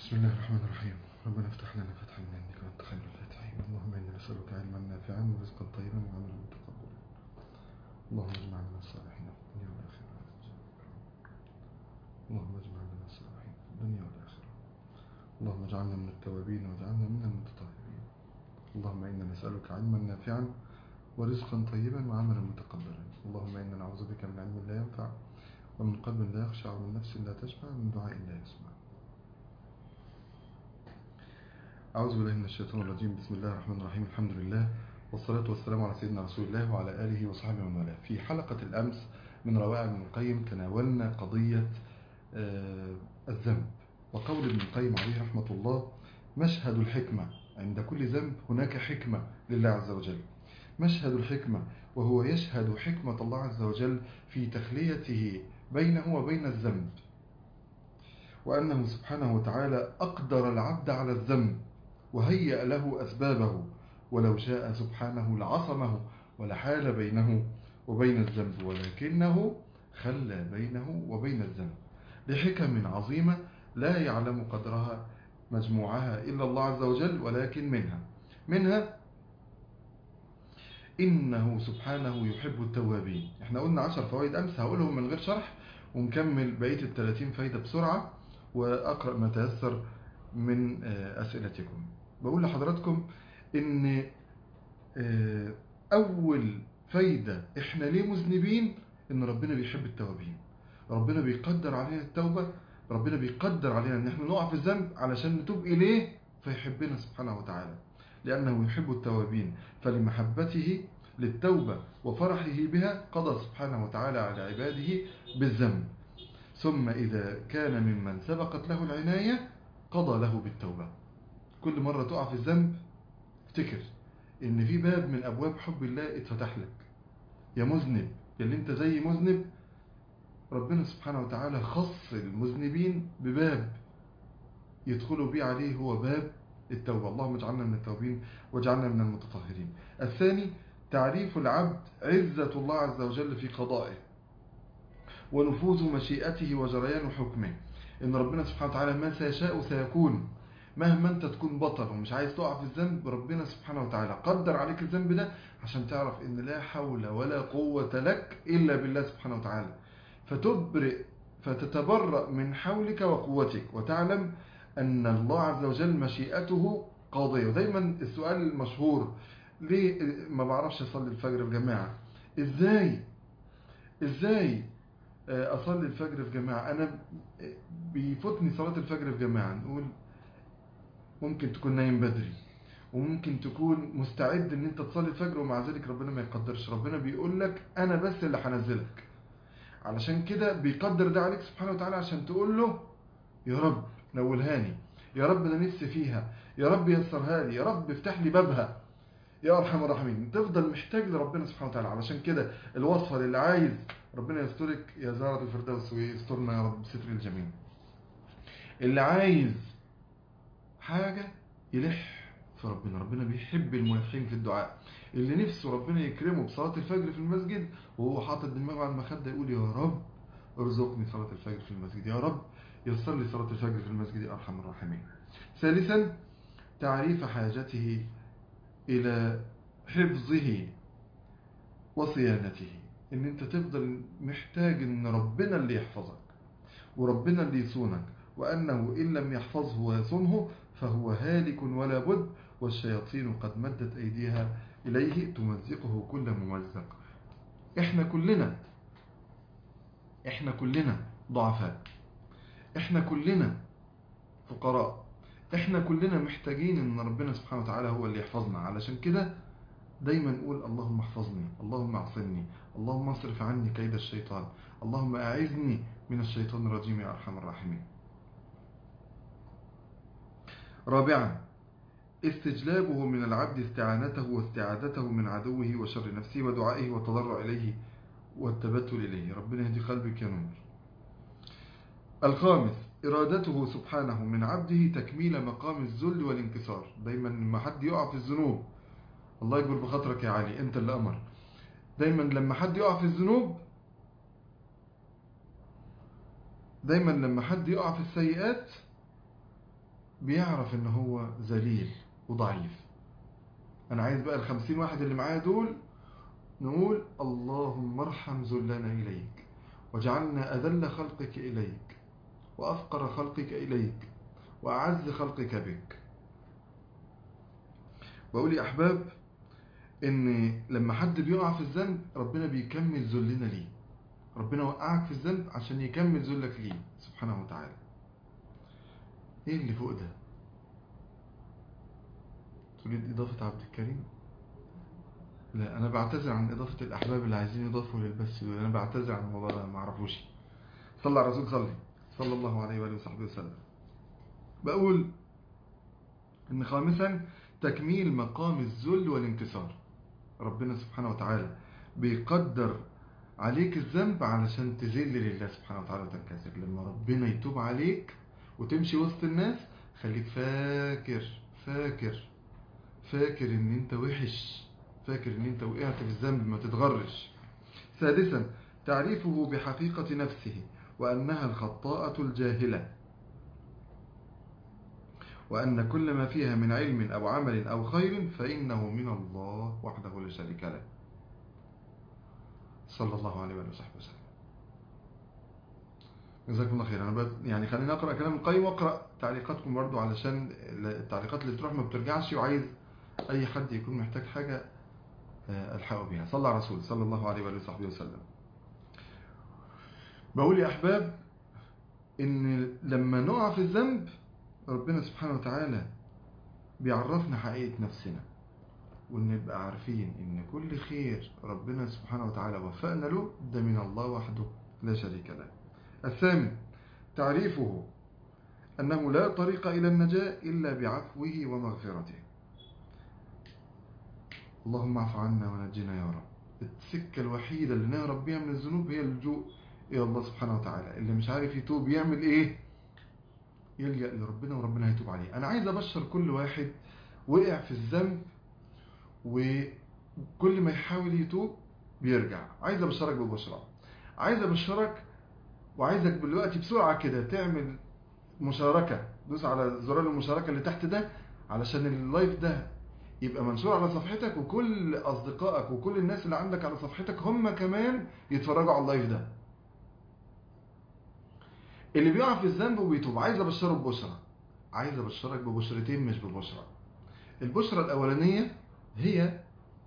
بسم الله الرحمن الرحيم ربنا افتح لنا فتحا من عندك وانت خير الفاتحين اللهم انا نسالك علما نافعا ورزقا طيبا وعملا متقبلا اللهم اجمعنا من الصالحين في الدنيا والاخره اللهم اجمعنا من الصالحين في الدنيا والاخره اللهم اجعلنا من التوابين واجعلنا من المتطهرين اللهم انا نسالك علما نافعا ورزقا طيبا وعملا متقبلا اللهم انا نعوذ بك من علم لا ينفع ومن قلب لا يخشع ومن نفس لا تشبع ومن دعاء لا يسمع أعوذ بالله من الشيطان الرجيم بسم الله الرحمن الرحيم الحمد لله والصلاة والسلام على سيدنا رسول الله وعلى آله وصحبه ومن والاه في حلقة الأمس من روائع ابن القيم تناولنا قضية آه الذنب وقول ابن القيم عليه رحمة الله مشهد الحكمة عند كل ذنب هناك حكمة لله عز وجل مشهد الحكمة وهو يشهد حكمة الله عز وجل في تخليته بينه وبين الذنب وأنه سبحانه وتعالى أقدر العبد على الذنب وهيأ له أسبابه ولو شاء سبحانه لعصمه ولحال بينه وبين الذنب ولكنه خلى بينه وبين الذنب لحكم عظيمة لا يعلم قدرها مجموعها إلا الله عز وجل ولكن منها منها إنه سبحانه يحب التوابين احنا قلنا عشر فوائد أمس هقولهم من غير شرح ونكمل بقية الثلاثين فايدة بسرعة وأقرأ ما تيسر من أسئلتكم بقول لحضراتكم إن أول فايدة إحنا ليه مذنبين إن ربنا بيحب التوابين ربنا بيقدر علينا التوبة ربنا بيقدر علينا إن إحنا نقع في الذنب علشان نتوب إليه فيحبنا سبحانه وتعالى لأنه يحب التوابين فلمحبته للتوبة وفرحه بها قضى سبحانه وتعالى على عباده بالذنب ثم إذا كان ممن سبقت له العناية قضى له بالتوبة كل مرة تقع في الذنب افتكر ان في باب من ابواب حب الله اتفتح لك يا مذنب اللي انت زي مذنب ربنا سبحانه وتعالى خص المذنبين بباب يدخلوا بيه عليه هو باب التوبة اللهم اجعلنا من التوبين واجعلنا من المتطهرين الثاني تعريف العبد عزة الله عز وجل في قضائه ونفوذ مشيئته وجريان حكمه ان ربنا سبحانه وتعالى ما سيشاء سيكون مهما انت تكون بطل ومش عايز تقع في الذنب ربنا سبحانه وتعالى قدر عليك الذنب ده عشان تعرف ان لا حول ولا قوة لك الا بالله سبحانه وتعالى فتبرئ فتتبرأ من حولك وقوتك وتعلم ان الله عز وجل مشيئته قاضية ودايما السؤال المشهور ليه ما بعرفش اصلي الفجر في جماعة ازاي ازاي اصلي الفجر في جماعة انا بيفوتني صلاة الفجر في جماعة نقول ممكن تكون نايم بدري وممكن تكون مستعد ان انت تصلي الفجر ومع ذلك ربنا ما يقدرش ربنا بيقول لك انا بس اللي هنزلك علشان كده بيقدر ده عليك سبحانه وتعالى عشان تقول له يا رب نولهاني يا رب انا نفسي فيها يا رب يسرها لي يا رب افتح لي بابها يا ارحم الراحمين تفضل محتاج لربنا سبحانه وتعالى علشان كده الوصفه للي عايز ربنا يسترك يا زهرة الفردوس ويسترنا يا رب ستر الجميل اللي عايز حاجة يلح في ربنا ربنا بيحب الملحين في الدعاء اللي نفسه ربنا يكرمه بصلاة الفجر في المسجد وهو حاطط دماغه على المخدة يقول يا رب ارزقني صلاة الفجر في المسجد يا رب يسر لي صلاة الفجر في المسجد يا أرحم الراحمين ثالثا تعريف حاجته إلى حفظه وصيانته ان انت تفضل محتاج ان ربنا اللي يحفظك وربنا اللي يصونك وأنه إن لم يحفظه ويصنه فهو هالك ولا بد والشياطين قد مدت أيديها إليه تمزقه كل ممزق إحنا كلنا إحنا كلنا ضعفاء إحنا كلنا فقراء إحنا كلنا محتاجين إن ربنا سبحانه وتعالى هو اللي يحفظنا علشان كده دايما نقول اللهم احفظني اللهم اعصمني اللهم اصرف عني كيد الشيطان اللهم أعذني من الشيطان الرجيم يا أرحم الراحمين رابعا استجلابه من العبد استعانته واستعادته من عدوه وشر نفسه ودعائه والتضرع إليه والتبتل إليه ربنا يهدي قلبك يا نور الخامس إرادته سبحانه من عبده تكميل مقام الذل والانكسار دايما لما حد يقع في الذنوب الله يكبر بخاطرك يا علي انت اللي أمر دايما لما حد يقع في الذنوب دايما لما حد يقع في السيئات بيعرف ان هو ذليل وضعيف انا عايز بقى الخمسين واحد اللي معايا دول نقول اللهم ارحم ذلنا إليك واجعلنا أذل خلقك إليك وأفقر خلقك إليك وأعز خلقك بك بقول يا أحباب إن لما حد بيقع في الذنب ربنا بيكمل ذلنا ليه ربنا وقعك في الذنب عشان يكمل ذلك ليه سبحانه وتعالى ايه اللي فوق ده تريد إضافة عبد الكريم لا أنا بعتذر عن إضافة الأحباب اللي عايزين يضافوا للبث دول أنا بعتذر عن الموضوع ده ما اعرفوش صلى على الرسول صلي صلى الله عليه وآله وصحبه وسلم بقول إن خامسا تكميل مقام الذل والانكسار ربنا سبحانه وتعالى بيقدر عليك الذنب علشان تذل لله سبحانه وتعالى وتنكسر لما ربنا يتوب عليك وتمشي وسط الناس خليك فاكر فاكر فاكر ان انت وحش فاكر ان انت وقعت في الذنب ما تتغرش سادسا تعريفه بحقيقة نفسه وأنها الخطاءة الجاهلة وأن كل ما فيها من علم أو عمل أو خير فإنه من الله وحده لا شريك له صلى الله عليه وآله وصحبه وسلم جزاكم الله خير انا يعني خليني اقرا كلام القيم واقرا تعليقاتكم برضو علشان التعليقات اللي تروح ما بترجعش وعايز اي حد يكون محتاج حاجه الحقه بيها صلى على رسول صلى الله عليه واله وصحبه وسلم بقول يا احباب ان لما نقع في الذنب ربنا سبحانه وتعالى بيعرفنا حقيقه نفسنا ونبقى عارفين ان كل خير ربنا سبحانه وتعالى وفقنا له ده من الله وحده لا شريك له الثامن تعريفه أنه لا طريق إلى النجاة إلا بعفوه ومغفرته اللهم اعف عنا ونجنا يا رب السكة الوحيدة اللي نهرب بيها من الذنوب هي اللجوء إلى الله سبحانه وتعالى اللي مش عارف يتوب يعمل إيه يلجأ لربنا وربنا هيتوب عليه أنا عايز أبشر كل واحد وقع في الذنب وكل ما يحاول يتوب بيرجع عايز أبشرك ببشرة عايز أبشرك وعايزك دلوقتي بسرعة كده تعمل مشاركة دوس على زرار المشاركة اللي تحت ده علشان اللايف ده يبقى منشور على صفحتك وكل أصدقائك وكل الناس اللي عندك على صفحتك هم كمان يتفرجوا على اللايف ده اللي بيقع في الذنب وبيتوب عايز أبشره ببشرة عايز أبشرك ببشرتين مش ببشرة البشرة الأولانية هي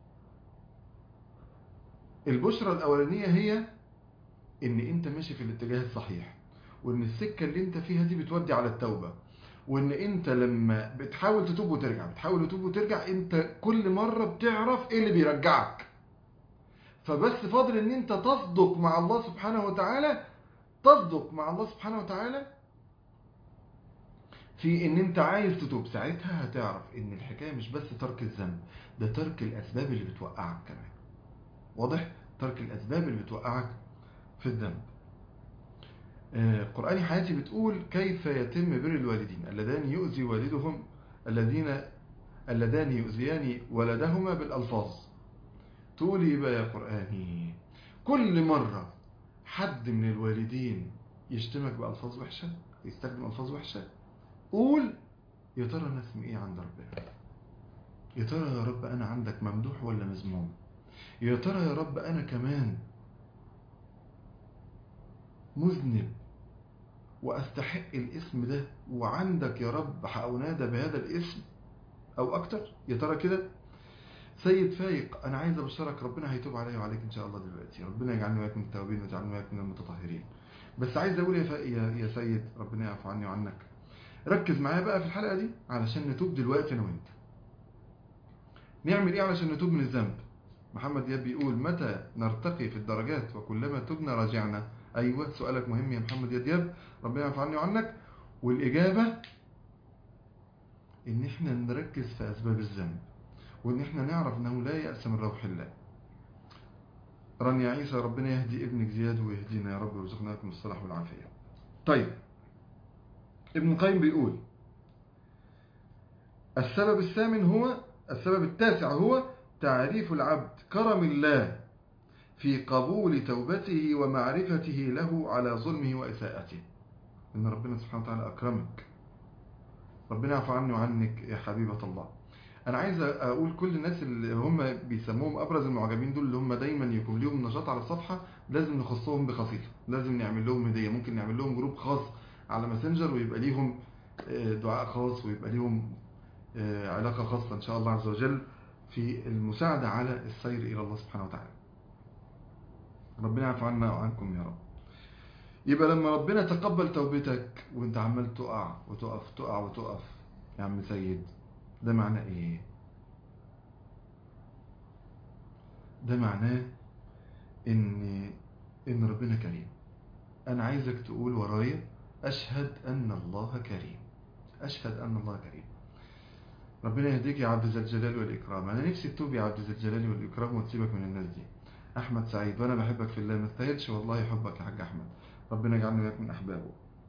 البشرة الأولانية هي ان انت ماشي في الاتجاه الصحيح وان السكة اللي انت فيها دي بتودي على التوبة وان انت لما بتحاول تتوب وترجع بتحاول تتوب وترجع انت كل مرة بتعرف ايه اللي بيرجعك فبس فاضل ان انت تصدق مع الله سبحانه وتعالى تصدق مع الله سبحانه وتعالى في ان انت عايز تتوب ساعتها هتعرف ان الحكاية مش بس ترك الذنب ده ترك الاسباب اللي بتوقعك كمان واضح ترك الاسباب اللي بتوقعك في الذنب قرآن حياتي بتقول كيف يتم بر الوالدين اللذان يؤذي والدهم الذين اللذان يؤذيان ولدهما بالألفاظ تقولي بقى يا قرآني كل مرة حد من الوالدين يشتمك بألفاظ وحشة يستخدم ألفاظ وحشة قول يا ترى أنا اسمي إيه عند ربنا يا ترى يا رب أنا عندك ممدوح ولا مذموم يا ترى يا رب أنا كمان مذنب وأستحق الاسم ده وعندك يا رب أنادى بهذا الاسم أو أكتر يا ترى كده سيد فايق أنا عايز أبشرك ربنا هيتوب عليا وعليك إن شاء الله دلوقتي ربنا يجعلني وياك من التوابين ويجعلني وياك من المتطهرين بس عايز أقول يا, يا, يا سيد ربنا يعفو عني وعنك ركز معايا بقى في الحلقة دي علشان نتوب دلوقتي أنا وأنت نعمل إيه علشان نتوب من الذنب محمد دياب بيقول متى نرتقي في الدرجات وكلما تبنا راجعنا أيوة سؤالك مهم يا محمد يا دياب ربنا يعفو عني وعنك والإجابة إن إحنا نركز في أسباب الذنب وإن إحنا نعرف أنه لا يأس من روح الله رانيا عيسى ربنا يهدي ابنك زياد ويهدينا يا رب ويرزقنا لكم الصلاح والعافية طيب ابن القيم بيقول السبب الثامن هو السبب التاسع هو تعريف العبد كرم الله في قبول توبته ومعرفته له على ظلمه وإساءته إن ربنا سبحانه وتعالى أكرمك ربنا يعفو عني وعنك يا حبيبة الله انا عايز اقول كل الناس اللي هم بيسموهم ابرز المعجبين دول اللي هم دايما يكون ليهم نشاط على الصفحه لازم نخصهم بخصيصه لازم نعمل لهم هديه ممكن نعمل لهم جروب خاص على ماسنجر ويبقى ليهم دعاء خاص ويبقى ليهم علاقه خاصه ان شاء الله عز وجل في المساعده على السير الى الله سبحانه وتعالى ربنا يعفو عنا وعنكم يا رب يبقى لما ربنا تقبل توبتك وانت عمال تقع وتقف تقع وتقف يا عم سيد ده معناه ايه ده معناه ان ان ربنا كريم انا عايزك تقول ورايا اشهد ان الله كريم اشهد ان الله كريم ربنا يهديك يا عبد ذا الجلال والاكرام انا نفسي تتوب يا عبد ذا الجلال والاكرام وتسيبك من الناس دي احمد سعيد وانا بحبك في الله ما استاهلش والله حبك يا حاج احمد ربنا يجعلنا وياك من احبابه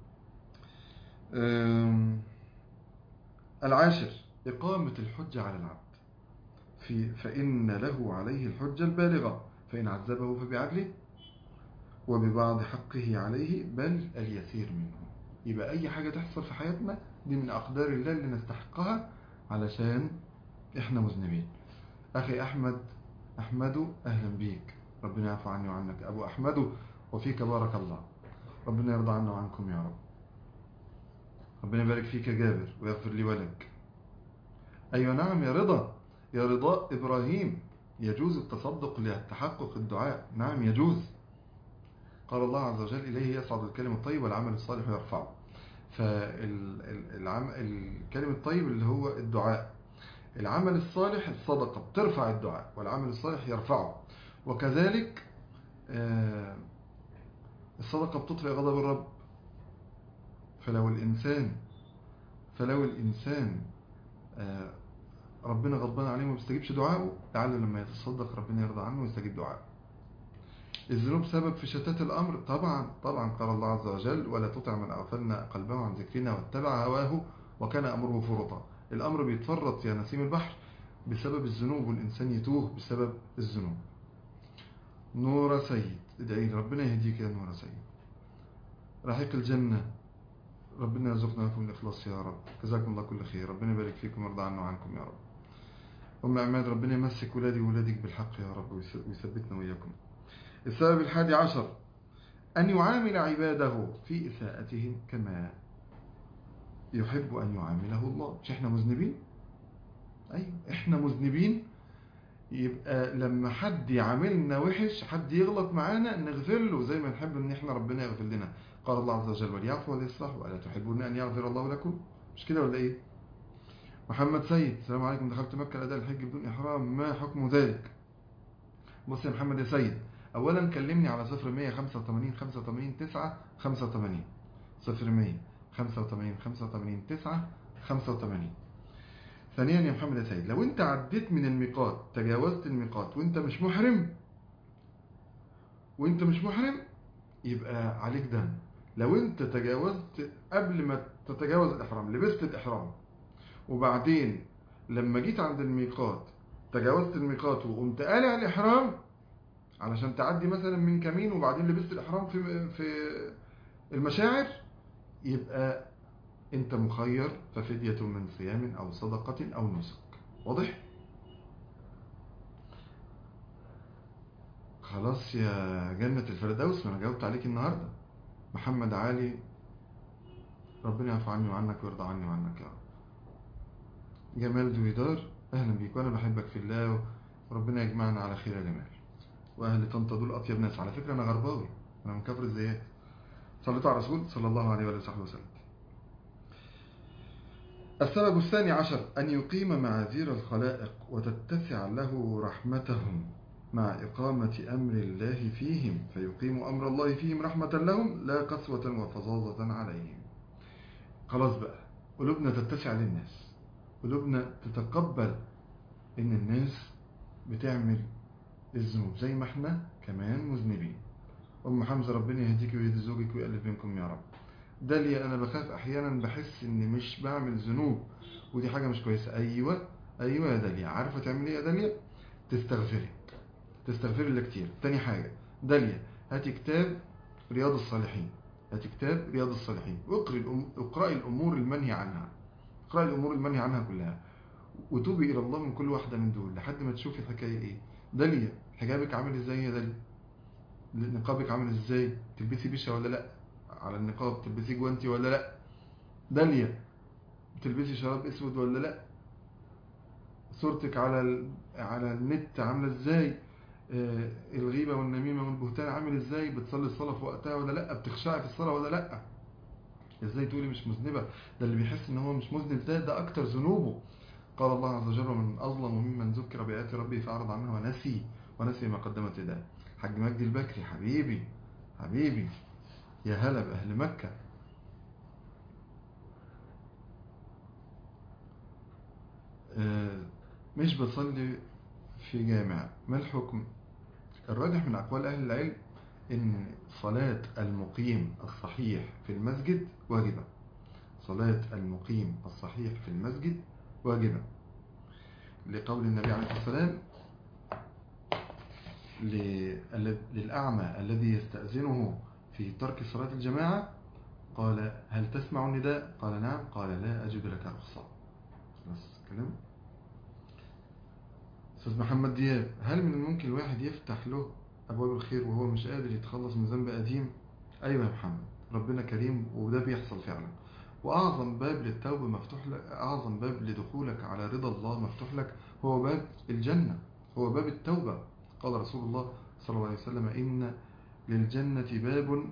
العاشر إقامة الحجة على العبد في فإن له عليه الحجة البالغة فإن عذبه فبعدله وببعض حقه عليه بل اليسير منه يبقى أي حاجة تحصل في حياتنا دي من أقدار الله اللي نستحقها علشان إحنا مذنبين أخي أحمد أحمد أهلا بيك ربنا يعفو عني وعنك أبو أحمد وفيك بارك الله ربنا يرضى عنا وعنكم يا رب ربنا يبارك فيك يا جابر ويغفر لي ولك أيوة نعم يا رضا يا رضا إبراهيم يجوز التصدق لتحقق الدعاء نعم يجوز قال الله عز وجل إليه يصعد الكلم الطيب والعمل الصالح يرفعه فالكلم الطيب اللي هو الدعاء العمل الصالح الصدقة بترفع الدعاء والعمل الصالح يرفعه وكذلك الصدقة بتطفئ غضب الرب فلو الإنسان فلو الإنسان ربنا غضبان عليه وما بيستجيبش دعائه لعله لما يتصدق ربنا يرضى عنه ويستجيب دعائه الذنوب سبب في شتات الأمر طبعا طبعا قال الله عز وجل ولا تطع من أغفلنا قلبه عن ذكرنا واتبع هواه وكان أمره فرطا الأمر بيتفرط يا نسيم البحر بسبب الذنوب والإنسان يتوه بسبب الذنوب نور سيد ادعي ربنا يهديك يا نور سيد رحيق الجنة ربنا يرزقنا لكم الإخلاص يا رب جزاكم الله كل خير ربنا يبارك فيكم ويرضى عنا وعنكم يا رب أم عماد ربنا يمسك ولادي وولادك بالحق يا رب ويثبتنا وإياكم السبب الحادي عشر أن يعامل عباده في إساءتهم كما يحب أن يعامله الله مش إحنا مذنبين أيوة إحنا مذنبين يبقى لما حد يعاملنا وحش حد يغلط معانا نغفر له زي ما نحب ان احنا ربنا يغفر لنا قال الله عز وجل وليعفوا وليصلحوا ألا تحبون أن يغفر الله لكم مش كده ولا إيه محمد سيد السلام عليكم دخلت مكة لأداء الحج بدون إحرام ما حكم ذلك بص يا محمد يا سيد أولا كلمني على 0100 85 85 9 85 0100 85 85 9 85 ثانيا يا محمد يا سيد لو انت عديت من الميقات تجاوزت الميقات وانت مش محرم وانت مش محرم يبقى عليك دم لو انت تجاوزت قبل ما تتجاوز الإحرام لبست الإحرام وبعدين لما جيت عند الميقات تجاوزت الميقات وقمت قالع الإحرام علشان تعدي مثلا من كمين وبعدين لبست الإحرام في في المشاعر يبقى انت مخير ففدية من صيام أو صدقة أو نسك واضح؟ خلاص يا جنة الفردوس ما انا جاوبت عليك النهاردة محمد علي ربنا يعفو عني وعنك ويرضى عني وعنك يا رب جمال دويدار اهلا بيك وانا بحبك في الله وربنا يجمعنا على خير يا جمال واهل طنطا دول اطيب ناس على فكرة انا غرباوي انا من كفر الزيات صليت على الرسول صلى الله عليه وآله وصحبه وسلم السبب الثاني عشر أن يقيم معاذير الخلائق وتتسع له رحمتهم مع إقامة أمر الله فيهم فيقيم أمر الله فيهم رحمة لهم لا قسوة وفظاظة عليهم خلاص بقى قلوبنا تتسع للناس قلوبنا تتقبل إن الناس بتعمل الذنوب زي ما احنا كمان مذنبين أم حمزة ربنا يهديك ويهدي زوجك ويألف بينكم يا رب داليا أنا بخاف أحيانا بحس إني مش بعمل ذنوب ودي حاجة مش كويسة أيوة أيوة يا داليا عارفة تعمل إيه يا داليا تستغفري تستغفري اللي كتير تاني حاجة داليا هاتي كتاب رياض الصالحين هاتي كتاب رياض الصالحين واقرأي الأم... اقرأي الأمور المنهي عنها اقرأي الأمور المنهي عنها كلها وتوبي إلى الله من كل واحدة من دول لحد ما تشوفي الحكاية إيه داليا حجابك عامل إزاي يا داليا نقابك عامل إزاي تلبسي بيشة ولا لأ على النقاب تلبسي جوانتي ولا لأ داليا بتلبسي شراب اسود ولا لا صورتك على ال... على النت عامله ازاي آه الغيبه والنميمه والبهتان عامل ازاي بتصلي الصلاه في وقتها ولا لا بتخشعي في الصلاه ولا لا ازاي تقولي مش مذنبه ده اللي بيحس ان هو مش مذنب ده ده اكتر ذنوبه قال الله عز وجل من اظلم ممن ذكر بايات ربه فاعرض عنها ونسي ونسي ما قدمت يداه حاج مجدي البكري حبيبي حبيبي يا هلا باهل مكه مش بصلي في جامع ما الحكم الراجح من أقوال أهل العلم إن صلاة المقيم الصحيح في المسجد واجبة صلاة المقيم الصحيح في المسجد واجبة لقول النبي عليه الصلاة والسلام للأعمى الذي يستأذنه في ترك صلاة الجماعة قال هل تسمع النداء قال نعم قال لا أجد لك رخصة بس كلام أستاذ محمد دياب هل من الممكن الواحد يفتح له أبواب الخير وهو مش قادر يتخلص من ذنب قديم أيوة يا محمد ربنا كريم وده بيحصل فعلا وأعظم باب للتوبة مفتوح لك أعظم باب لدخولك على رضا الله مفتوح لك هو باب الجنة هو باب التوبة قال رسول الله صلى الله عليه وسلم إن للجنة باب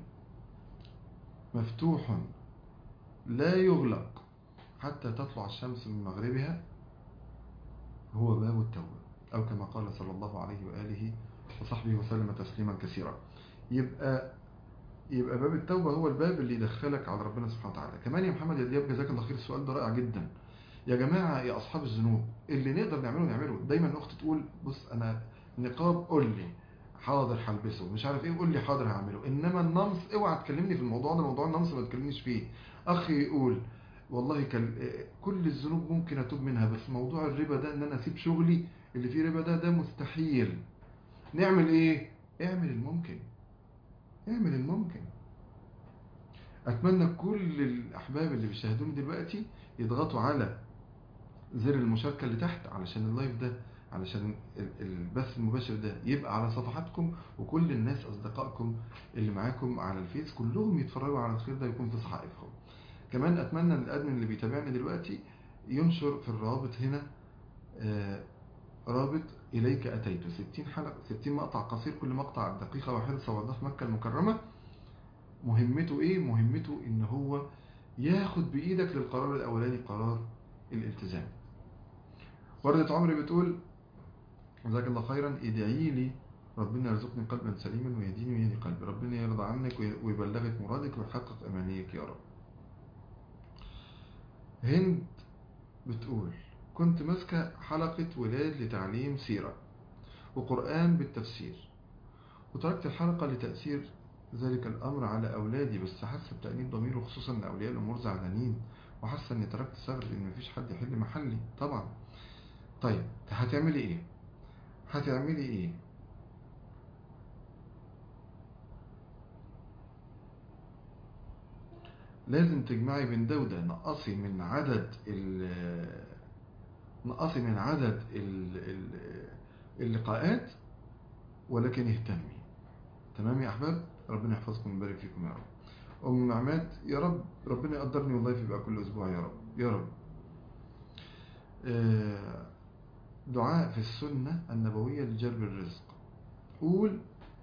مفتوح لا يغلق حتى تطلع الشمس من مغربها هو باب التوبة أو كما قال صلى الله عليه وآله وصحبه وسلم تسليما كثيرا يبقى يبقى باب التوبة هو الباب اللي يدخلك على ربنا سبحانه وتعالى كمان يا محمد يا دياب جزاك الله خير السؤال ده رائع جدا يا جماعة يا أصحاب الذنوب اللي نقدر نعمله نعمله دايما أخت تقول بص أنا نقاب قول لي حاضر هلبسه مش عارف ايه قول لي حاضر هعمله انما النمص اوعى تكلمني في الموضوع ده موضوع النمص ما تكلمنيش فيه اخي يقول والله كل الذنوب ممكن اتوب منها بس موضوع الربا ده ان انا اسيب شغلي اللي فيه ربا ده ده مستحيل نعمل ايه اعمل الممكن اعمل الممكن اتمنى كل الاحباب اللي بيشاهدوني دلوقتي يضغطوا على زر المشاركة اللي تحت علشان اللايف ده علشان البث المباشر ده يبقى على صفحاتكم وكل الناس اصدقائكم اللي معاكم على الفيس كلهم يتفرجوا على الخير ده يكون في صحائفهم كمان اتمنى ان الادمن اللي بيتابعني دلوقتي ينشر في الرابط هنا آه رابط إليك أتيت 60 حلقة 60 مقطع قصير كل مقطع دقيقة واحدة صورناه في مكة المكرمة مهمته إيه؟ مهمته إن هو ياخد بإيدك للقرار الأولاني قرار الالتزام وردة عمري بتقول جزاك الله خيرا ادعي لي ربنا يرزقني قلبا سليما ويهديني ويهدي قلبي ربنا يرضى عنك ويبلغك مرادك ويحقق أمانيك يا رب هند بتقول كنت ماسكة حلقة ولاد لتعليم سيرة وقرآن بالتفسير وتركت الحلقة لتأثير ذلك الأمر على أولادي بس حاسة بتأنيب ضمير وخصوصا أن أولياء الأمور زعلانين وحاسة أني تركت ثغر لأن مفيش حد يحل محلي طبعا طيب هتعملي إيه؟ هتعملي إيه؟ لازم تجمعي بين ده وده نقصي من عدد نقصي من عدد اللقاءات ولكن اهتمي تمام يا أحباب ربنا يحفظكم ويبارك فيكم يا رب أم عماد يا رب ربنا يقدرني والله في بقى كل أسبوع يا رب يا رب دعاء في السنة النبوية لجلب الرزق قول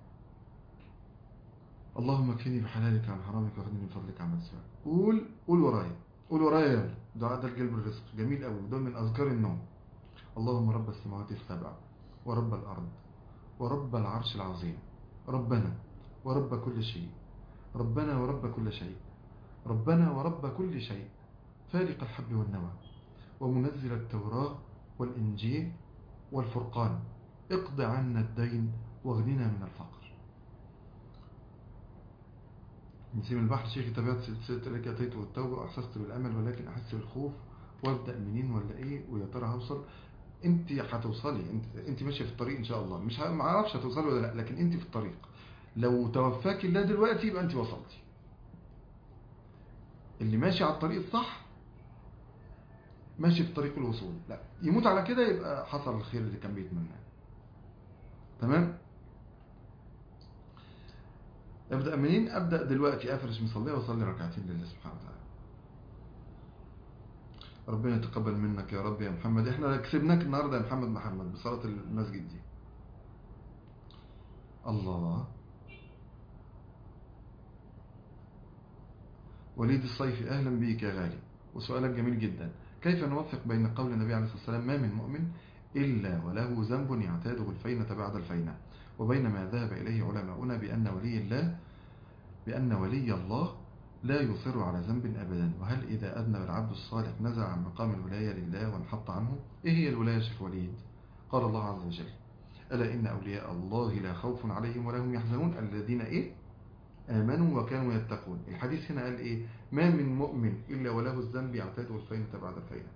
اللهم اكفني بحلالك عن حرامك واغنني بفضلك عن سواك قول قول ورايا قول ورايا يلا دعاء ده لجلب الرزق جميل قوي ده من أذكار النوم اللهم رب السماوات السبع ورب الأرض ورب العرش العظيم ربنا ورب كل شيء ربنا ورب كل شيء ربنا ورب كل شيء فالق الحب والنوى ومنزل التوراة والإنجيل والفرقان اقض عنا الدين واغننا من الفقر نسيم البحر شيخي تابعت سلسلة لك أتيت والتوبة وأحسست بالأمل ولكن أحس بالخوف وابدأ منين ولا إيه ويا ترى هوصل أنت هتوصلي أنت أنت ماشية في الطريق إن شاء الله مش ما أعرفش هتوصلي ولا لا لكن أنت في الطريق لو توفاك الله دلوقتي يبقى أنت وصلتي اللي ماشي على الطريق الصح ماشي في طريق الوصول لا يموت على كده يبقى حصل الخير اللي كان بيتمناه تمام ابدا منين ابدا دلوقتي افرش مصليه واصلي ركعتين لله سبحانه وتعالى ربنا يتقبل منك يا رب يا محمد احنا كسبناك النهارده يا محمد محمد بصلاه المسجد دي الله وليد الصيفي اهلا بيك يا غالي وسؤالك جميل جدا كيف نوفق بين قول النبي عليه الصلاه والسلام ما من مؤمن الا وله ذنب يعتاده الفينه بعد الفينه وبين ما ذهب إليه علماؤنا بأن ولي الله بأن ولي الله لا يصر على ذنب أبدا وهل إذا أذنب العبد الصالح نزع عن مقام الولاية لله وانحط عنه إيه هي الولاية شيخ وليد قال الله عز وجل ألا إن أولياء الله لا خوف عليهم ولا هم يحزنون الذين إيه آمنوا وكانوا يتقون الحديث هنا قال إيه ما من مؤمن إلا وله الذنب يعتاده الفينة بعد الفينة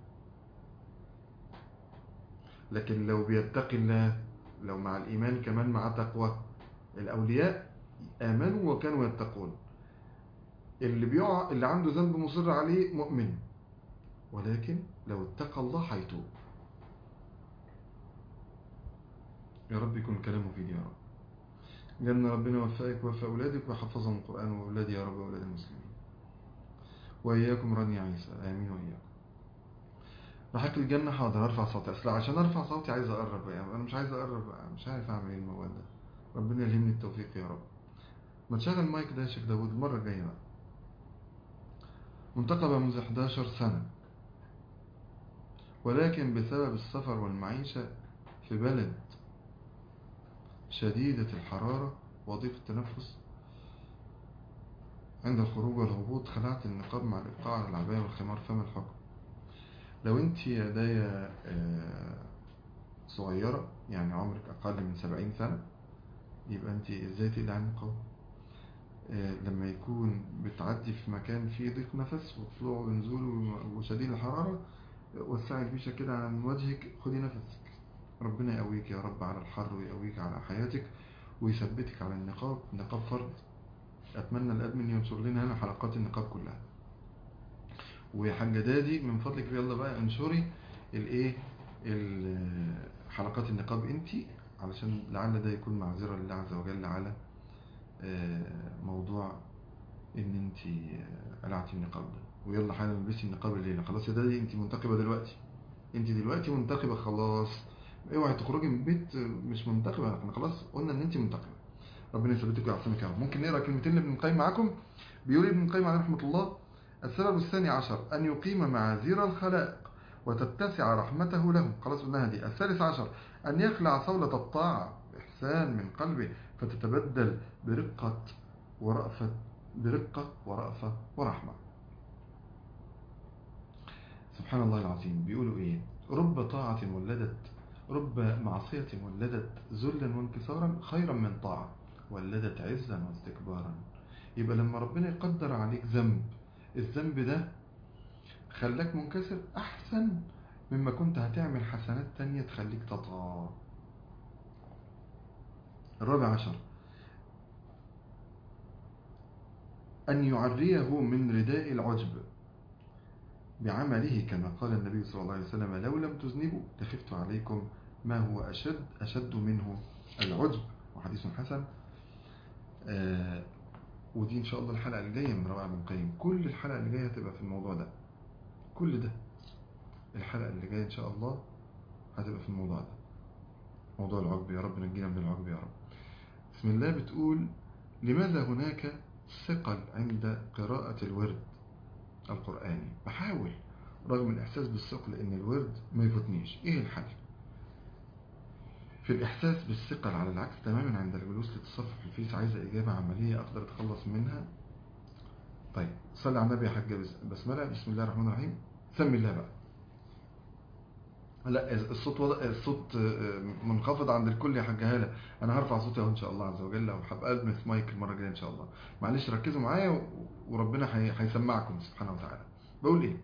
لكن لو بيتقي الله لو مع الإيمان كمان مع تقوى الأولياء آمنوا وكانوا يتقون اللي بيقع اللي عنده ذنب مصر عليه مؤمن ولكن لو اتقى الله هيتوب يا رب يكون كلامه في يا رب جنة ربنا وفقك ووفق أولادك وحفظهم القرآن وأولادي يا رب وأولاد المسلمين وإياكم راني عيسى آمين وإياكم رحت الجنة حاضر ارفع صوتي اصل عشان ارفع صوتي عايز اقرب يعني انا مش عايز اقرب مش عارف اعمل ايه الموال ده ربنا يلهمني التوفيق يا رب ما تشغل المايك ده يا شيخ داوود المره الجايه بقى منتقبة منذ 11 سنة ولكن بسبب السفر والمعيشة في بلد شديدة الحرارة وضيق التنفس عند الخروج والهبوط خلعت النقاب مع الإبقاء على العباية والخمار فما الحكم لو انت يدايا صغيرة يعني عمرك أقل من سبعين سنة يبقى انت ازاي تقلع النقاب لما يكون بتعدي في مكان فيه ضيق نفس وطلوع ونزول وشديد الحرارة وسعي البيشة كده عن وجهك خدي نفسك ربنا يقويك يا رب على الحر ويقويك على حياتك ويثبتك على النقاب النقاب فرض أتمنى الأدمن ينشر لنا هنا حلقات النقاب كلها وحاجة دادي من فضلك يلا بقى انشري الايه حلقات النقاب انتي علشان لعل ده يكون معذرة لله عز وجل على موضوع ان انتي قلعتي النقاب ده ويلا حالا البسي النقاب الليلة خلاص يا دادي انتي منتقبة دلوقتي انتي دلوقتي منتقبة خلاص اوعي تخرجي من البيت مش منتقبة احنا خلاص قلنا ان انتي منتقبة ربنا يثبتك ويعصمك يا رب ممكن نقرا كلمتين لابن القيم معاكم بيقول ابن القيم عليه رحمه الله السبب الثاني عشر أن يقيم معاذير الخلائق وتتسع رحمته لهم خلاص قلناها دي الثالث عشر أن يخلع صولة الطاعة إحسان من قلبه فتتبدل برقة ورأفة برقة ورأفة ورحمة سبحان الله العظيم بيقولوا إيه رب طاعة ولدت رب معصية ولدت ذلا وانكسارا خيرا من طاعة ولدت عزا واستكبارا يبقى لما ربنا يقدر عليك ذنب الذنب ده خلاك منكسر أحسن مما كنت هتعمل حسنات تانية تخليك تطغى الرابع عشر أن يعريه من رداء العجب بعمله كما قال النبي صلى الله عليه وسلم لو لم تذنبوا لخفت عليكم ما هو أشد أشد منه العجب وحديث حسن آه ودي ان شاء الله الحلقة اللي جاية من روائع ابن القيم كل الحلقة اللي جاية هتبقى في الموضوع ده كل ده الحلقة اللي جاية ان شاء الله هتبقى في الموضوع ده موضوع العقب يا رب نجينا من العقب يا رب بسم الله بتقول لماذا هناك ثقل عند قراءة الورد القرآني بحاول رغم الإحساس بالثقل إن الورد ما يفوتنيش إيه الحل في الإحساس بالثقل على العكس تماما عند الجلوس للتصفح في الفيس عايزة إجابة عملية أقدر أتخلص منها طيب صلي على النبي يا حاج بسملة بسم الله الرحمن الرحيم سمي الله بقى لا الصوت وضع الصوت منخفض عند الكل يا حاج هاله انا هرفع صوتي اهو ان شاء الله عز وجل او هبقى المس مايك المره الجايه ان شاء الله معلش ركزوا معايا وربنا هيسمعكم سبحانه وتعالى بقول ايه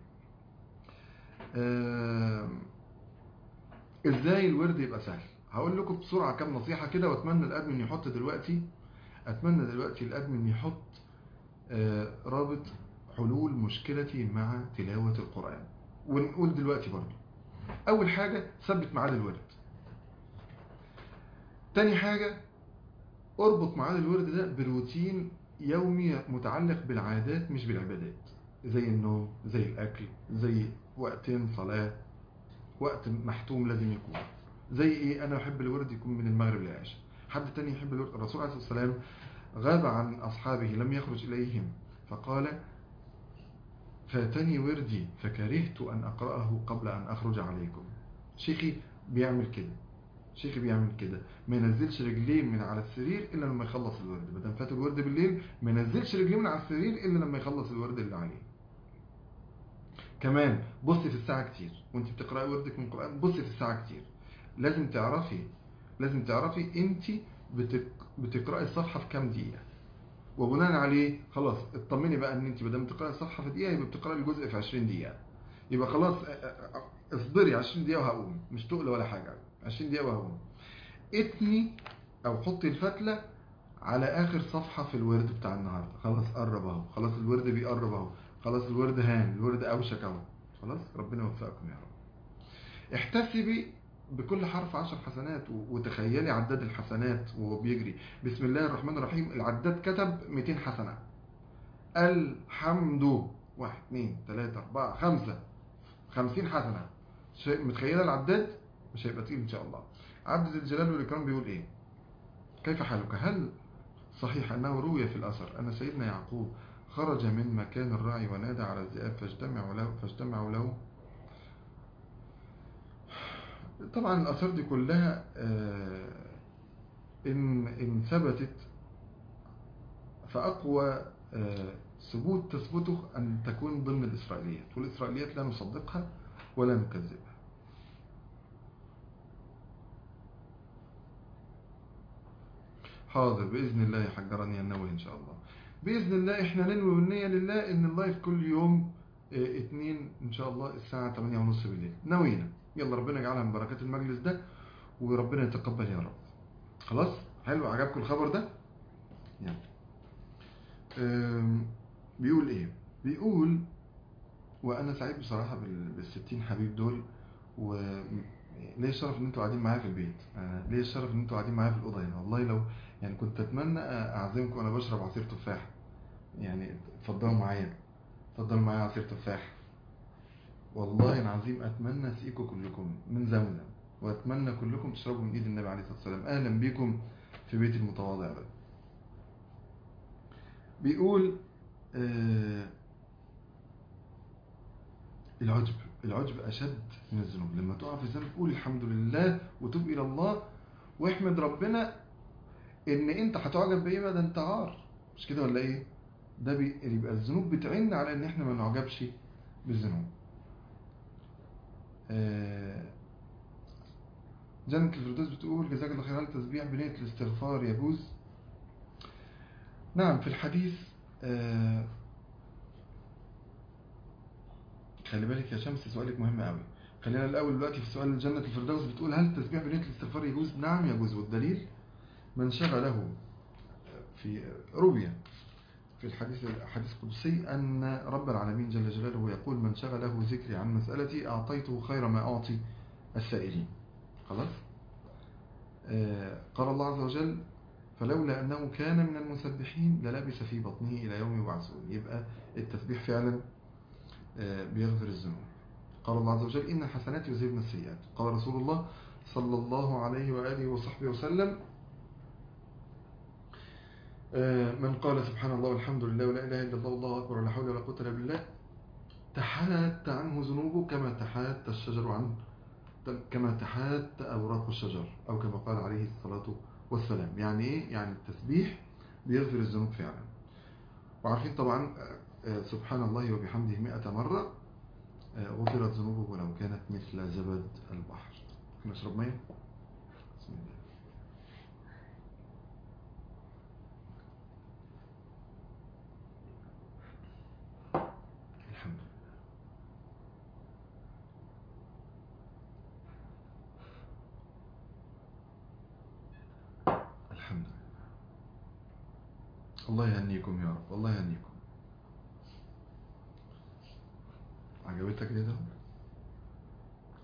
آه ازاي الورد يبقى سهل هقول لكم بسرعه كام نصيحه كده واتمنى الادمن يحط دلوقتي اتمنى دلوقتي الادمن يحط آه رابط حلول مشكلتي مع تلاوه القران ونقول دلوقتي برضه اول حاجة ثبت ميعاد الورد تاني حاجة اربط ميعاد الورد ده بروتين يومي متعلق بالعادات مش بالعبادات زي النوم زي الاكل زي وقتين صلاة وقت محتوم لازم يكون زي ايه انا بحب الورد يكون من المغرب للعشاء حد تاني يحب الورد الرسول عليه الصلاة والسلام غاب عن اصحابه لم يخرج اليهم فقال فاتني وردي فكرهت ان اقرأه قبل ان اخرج عليكم شيخي بيعمل كده شيخي بيعمل كده ما ينزلش رجليه من على السرير الا لما يخلص الورد بدل فات الورد بالليل ما ينزلش رجليه من على السرير الا لما يخلص الورد اللي عليه كمان بصي في الساعة كتير وانت بتقرأي وردك من القرآن بصي في الساعة كتير لازم تعرفي لازم تعرفي انت بتق... بتقرأي الصفحة في كام دقيقة وبناء عليه خلاص اطمني بقى ان انت بدل تقرأي الصفحة في دقيقة يبقى بتقرأي الجزء في 20 دقيقة يبقى خلاص اصبري 20 دقيقة وهقوم مش تقل ولا حاجة 20 دقيقة وهقوم اتني او حطي الفتلة على اخر صفحة في الورد بتاع النهاردة خلاص قرب اهو خلاص الورد بيقرب اهو خلاص الورد هان الورد اوشك اهو خلاص ربنا يوفقكم يا رب احتسبي بكل حرف عشر حسنات وتخيلي عداد الحسنات وهو بيجري بسم الله الرحمن الرحيم العداد كتب 200 حسنة الحمد واحد اثنين ثلاثة أربعة خمسة خمسين حسنة متخيلة العداد مش هيبقى تقيل إن شاء الله عبد الجلال والإكرام بيقول إيه كيف حالك هل صحيح أنه روي في الأثر أن سيدنا يعقوب خرج من مكان الرعي ونادى على الذئاب فاجتمعوا له فاجتمعوا له طبعا الآثار دي كلها إن, إن ثبتت فأقوى ثبوت تثبته أن تكون ضمن الإسرائيليات والإسرائيليات لا نصدقها ولا نكذبها حاضر بإذن الله يحجرني النووي إن شاء الله بإذن الله إحنا ننوي بالنية لله إن اللايف كل يوم اتنين إن شاء الله الساعة 8 ونص بالليل نوينا يلا ربنا يجعلها من بركات المجلس ده وربنا يتقبل يا رب خلاص حلو عجبكم الخبر ده يلا بيقول ايه بيقول وانا سعيد بصراحة بالستين حبيب دول وليه الشرف ان انتوا قاعدين معايا في البيت أنا ليه الشرف ان انتوا قاعدين معايا في الأوضة هنا والله لو يعني كنت اتمنى اعزمكم وانا بشرب عصير تفاح يعني اتفضلوا معايا اتفضلوا معايا عصير تفاح والله العظيم اتمنى اسقيكم كلكم من زمزم واتمنى كلكم تشربوا من ايد النبي عليه الصلاه والسلام اهلا بكم في بيت المتواضع ده بيقول آه العجب العجب اشد من الذنوب لما تقع في الذنب قول الحمد لله وتوب الى الله واحمد ربنا ان انت هتعجب بايه بقى ده انت عار مش كده ولا ايه ده بيبقى الذنوب بتعين على ان احنا ما نعجبش بالذنوب جنة الفردوس بتقول جزاك الله خير هل التسبيح بنية الاستغفار يجوز نعم في الحديث خلي بالك يا شمس سؤالك مهم قوي خلينا الأول دلوقتي في سؤال جنة الفردوس بتقول هل التسبيح بنية الاستغفار يجوز نعم يجوز والدليل من شغله في روية في الحديث الحديث القدسي أن رب العالمين جل جلاله يقول من شغله ذكري عن مسألتي أعطيته خير ما أعطي السائلين خلاص آه قال الله عز وجل فلولا أنه كان من المسبحين للبس في بطنه إلى يوم يبعثون يبقى التسبيح فعلا آه بيغفر الذنوب قال الله عز وجل إن الحسنات يذهبن السيئات قال رسول الله صلى الله عليه وآله وصحبه وسلم من قال سبحان الله والحمد لله ولا إله إلا الله والله أكبر ولا حول ولا قوة إلا بالله تحات عنه ذنوبه كما تحات الشجر عن كما تحات أوراق الشجر أو كما قال عليه الصلاة والسلام يعني إيه؟ يعني التسبيح بيغفر الذنوب فعلا وعارفين طبعا سبحان الله وبحمده مئة مرة غفرت ذنوبه ولو كانت مثل زبد البحر نشرب مية بسم الله الحمد لله الحمد لله الله يهنيكم يا رب الله يهنيكم عجبتك كده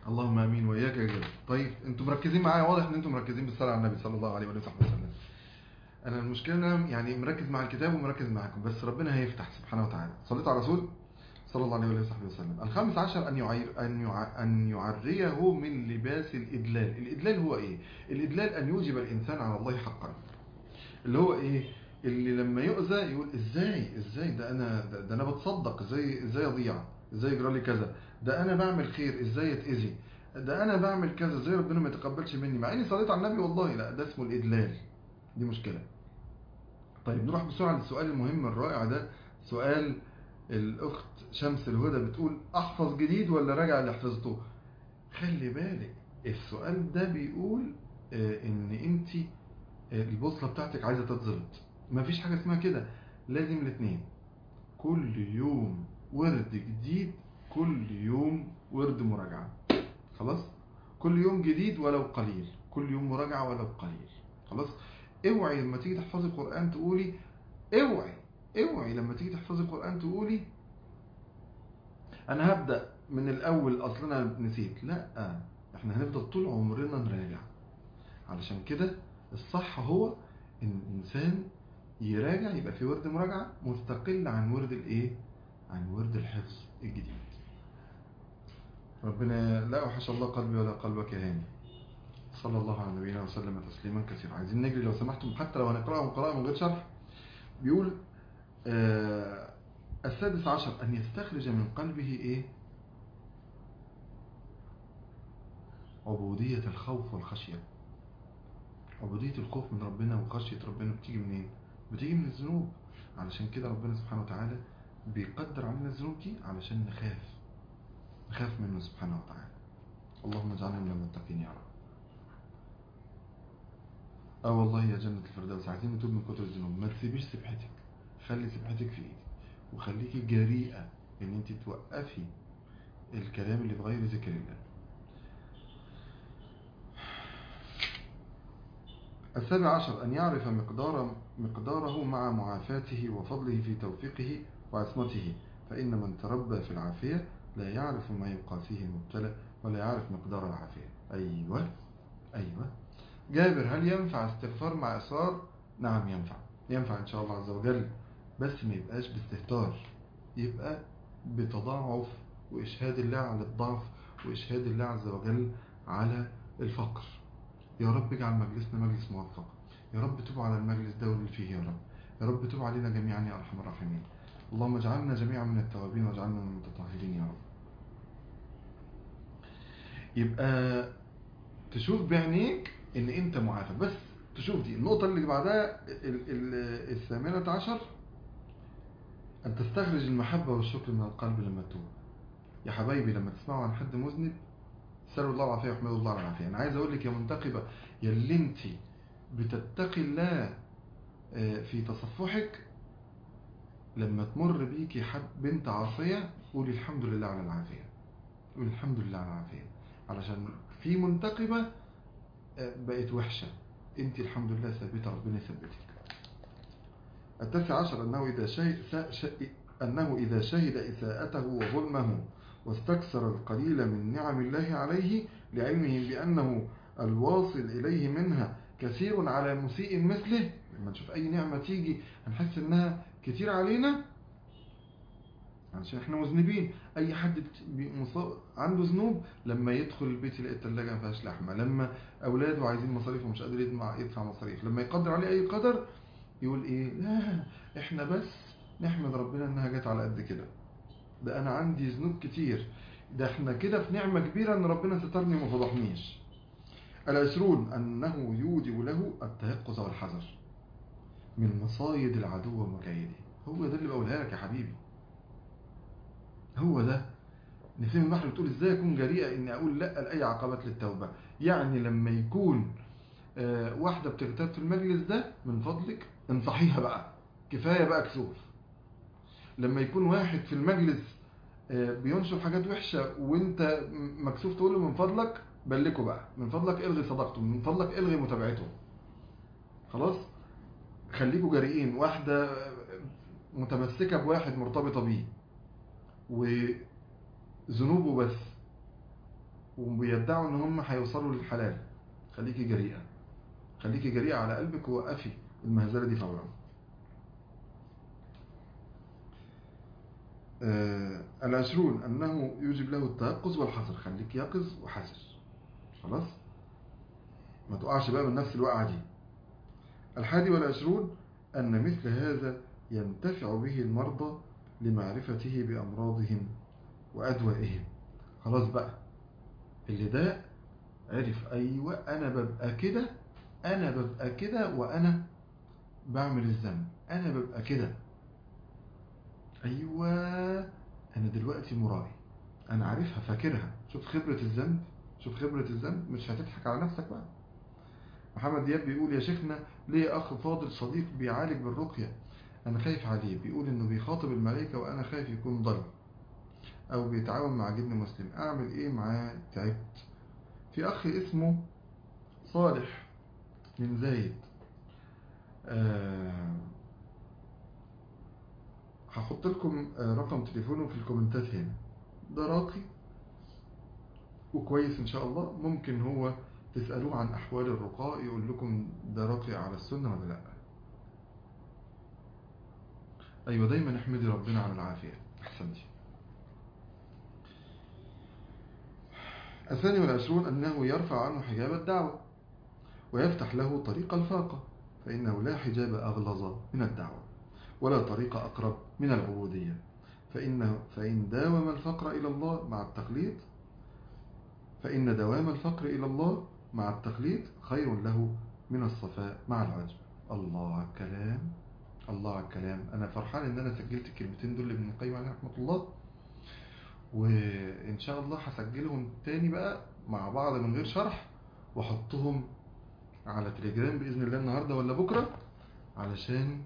اللهم امين واياك يا جدع طيب انتوا مركزين معايا واضح ان انتوا مركزين بالصلاه على النبي صلى الله عليه وآله وصحبه وسلم انا المشكله ان انا يعني مركز مع الكتاب ومركز معاكم بس ربنا هيفتح سبحانه وتعالى صليت على الرسول صلى الله عليه وآله وصحبه وسلم الخامس عشر ان يعير ان يع... ان يعريه من لباس الادلال الادلال هو ايه الادلال ان يوجب الانسان على الله حقا اللي هو ايه اللي لما يؤذى يقول ازاي ازاي ده انا ده, ده انا بتصدق ازاي ازاي اضيع ازاي يجرى لي كذا ده انا بعمل خير ازاي اتاذي ده انا بعمل كذا ازاي ربنا ما يتقبلش مني مع اني صليت على النبي والله لا ده اسمه الادلال دي مشكله طيب نروح بسرعه للسؤال المهم الرائع ده سؤال الاخت شمس الهدى بتقول احفظ جديد ولا راجع اللي حفظته خلي بالك السؤال ده بيقول آه، ان انت آه، البوصله بتاعتك عايزه تتظبط مفيش حاجه اسمها كده لازم الاثنين كل يوم ورد جديد كل يوم ورد مراجعه خلاص كل يوم جديد ولو قليل كل يوم مراجعه ولو قليل خلاص اوعي لما تيجي تحفظي القران تقولي اوعي اوعي لما تيجي تحفظي القران تقولي انا هبدا من الاول اصل انا نسيت لا احنا هنفضل طول عمرنا نراجع علشان كده الصح هو ان الانسان يراجع يبقى في ورد مراجعه مستقل عن ورد الايه عن ورد الحفظ الجديد ربنا لا اوحش الله قلبي ولا قلبك يا هاني صلى الله على نبينا وسلم تسليما كثيرا عايزين نجري لو سمحتم حتى لو هنقراهم قراءه من غير شرح بيقول آه السادس عشر أن يستخرج من قلبه إيه عبودية الخوف والخشية عبودية الخوف من ربنا وخشية ربنا بتيجي منين بتيجي من الذنوب علشان كده ربنا سبحانه وتعالى بيقدر علينا الذنوب دي علشان نخاف نخاف منه سبحانه وتعالى اللهم اجعلنا من المتقين يا رب اه والله يا جنة الفردوس عايزين نتوب من كتر الذنوب ما تسيبيش سبحتك خلي سبحتك في ايدك وخليكي جريئة ان انت توقفي الكلام اللي بغير ذكر الله السابع عشر أن يعرف مقدار مقداره مع معافاته وفضله في توفيقه وعصمته فإن من تربى في العافية لا يعرف ما يقاسيه المبتلى ولا يعرف مقدار العافية أيوة أيوة جابر هل ينفع استغفار مع إصرار؟ نعم ينفع ينفع إن شاء الله عز وجل بس ما يبقاش باستهتار يبقى بتضاعف وإشهاد الله على الضعف وإشهاد الله عز وجل على الفقر يا رب اجعل مجلسنا مجلس موفق يا رب تب على المجلس ده واللي فيه يا رب يا رب تب علينا جميعا يا أرحم الراحمين اللهم اجعلنا جميعا من التوابين واجعلنا من المتطهرين يا رب يبقى تشوف بعينيك ان انت معافى بس تشوف دي النقطة اللي بعدها الثامنة عشر أن تستخرج المحبة والشكر من القلب لما تتوب يا حبايبي لما تسمعوا عن حد مذنب سألوا الله العافية واحمدوا الله على العافية أنا عايز أقول لك يا منتقبة يا اللي أنت بتتقي الله في تصفحك لما تمر بيكي حد بنت عاصية قولي الحمد لله على العافية قولي الحمد لله على العافية علشان في منتقبة بقت وحشة أنت الحمد لله ثابتة ربنا يثبتك التاسع عشر أنه إذا شهد أنه إذا شهد إساءته وظلمه واستكثر القليل من نعم الله عليه لعلمه بأنه الواصل إليه منها كثير على مسيء مثله لما نشوف أي نعمة تيجي هنحس إنها كتير علينا عشان احنا مذنبين اي حد عنده ذنوب لما يدخل البيت يلاقي الثلاجه ما فيهاش لحمه لما اولاده عايزين مصاريف ومش قادر يدفع يدفع مصاريف لما يقدر عليه اي قدر يقول ايه لا احنا بس نحمد ربنا انها جت على قد كده ده انا عندي ذنوب كتير ده احنا كده في نعمة كبيرة ان ربنا سترني وما فضحنيش العشرون انه يوجب له التيقظ والحذر من مصايد العدو ومكايده هو ده اللي بقولها لك يا حبيبي هو ده نسيم البحر بتقول ازاي اكون جريئة اني اقول لا لاي عقبات للتوبة يعني لما يكون آه واحدة بتغتاب في المجلس ده من فضلك انصحيها بقى كفاية بقى كسوف لما يكون واحد في المجلس بينشر حاجات وحشة وانت مكسوف تقول له من فضلك بلكه بقى من فضلك الغي صداقته من فضلك الغي متابعته خلاص خليكوا جريئين واحدة متمسكة بواحد مرتبطة بيه وذنوبه بس وبيدعوا ان هم هيوصلوا للحلال خليكي جريئة خليكي جريئة على قلبك ووقفي المهزلة دي فورا آه العشرون أنه يوجب له التيقظ والحذر خليك يقظ وحذر خلاص ما تقعش بقى من نفس الوقعة دي الحادي والعشرون أن مثل هذا ينتفع به المرضى لمعرفته بأمراضهم وأدوائهم خلاص بقى اللي ده عرف أيوة أنا ببقى كده أنا ببقى كده وأنا بعمل الذنب أنا ببقى كده أيوة أنا دلوقتي مرائي أنا عارفها فاكرها شوف خبرة الذنب شوف خبرة الذنب مش هتضحك على نفسك بقى محمد دياب بيقول يا شيخنا ليه أخ فاضل صديق بيعالج بالرقية أنا خايف عليه بيقول إنه بيخاطب الملائكة وأنا خايف يكون ضل أو بيتعاون مع جن مسلم أعمل إيه معاه تعبت في أخ اسمه صالح من زايد أه هحط لكم رقم تليفونه في الكومنتات هنا ده راقي وكويس ان شاء الله ممكن هو تسألوه عن احوال الرقاء يقول لكم ده راقي على السنة ولا لا ايوه دايما احمدي ربنا على العافية احسنتي الثاني والعشرون أنه يرفع عنه حجاب الدعوة ويفتح له طريق الفاقة فإنه لا حجاب أغلظ من الدعوة ولا طريق أقرب من العبودية فإنه فإن داوم الفقر إلى الله مع التقليد فإن دوام الفقر إلى الله مع التقليد خير له من الصفاء مع العجب الله على الكلام الله على الكلام أنا فرحان إن أنا سجلت الكلمتين دول لابن القيم عليه رحمة الله وإن شاء الله هسجلهم تاني بقى مع بعض من غير شرح وأحطهم على تليجرام بإذن الله النهاردة ولا بكرة علشان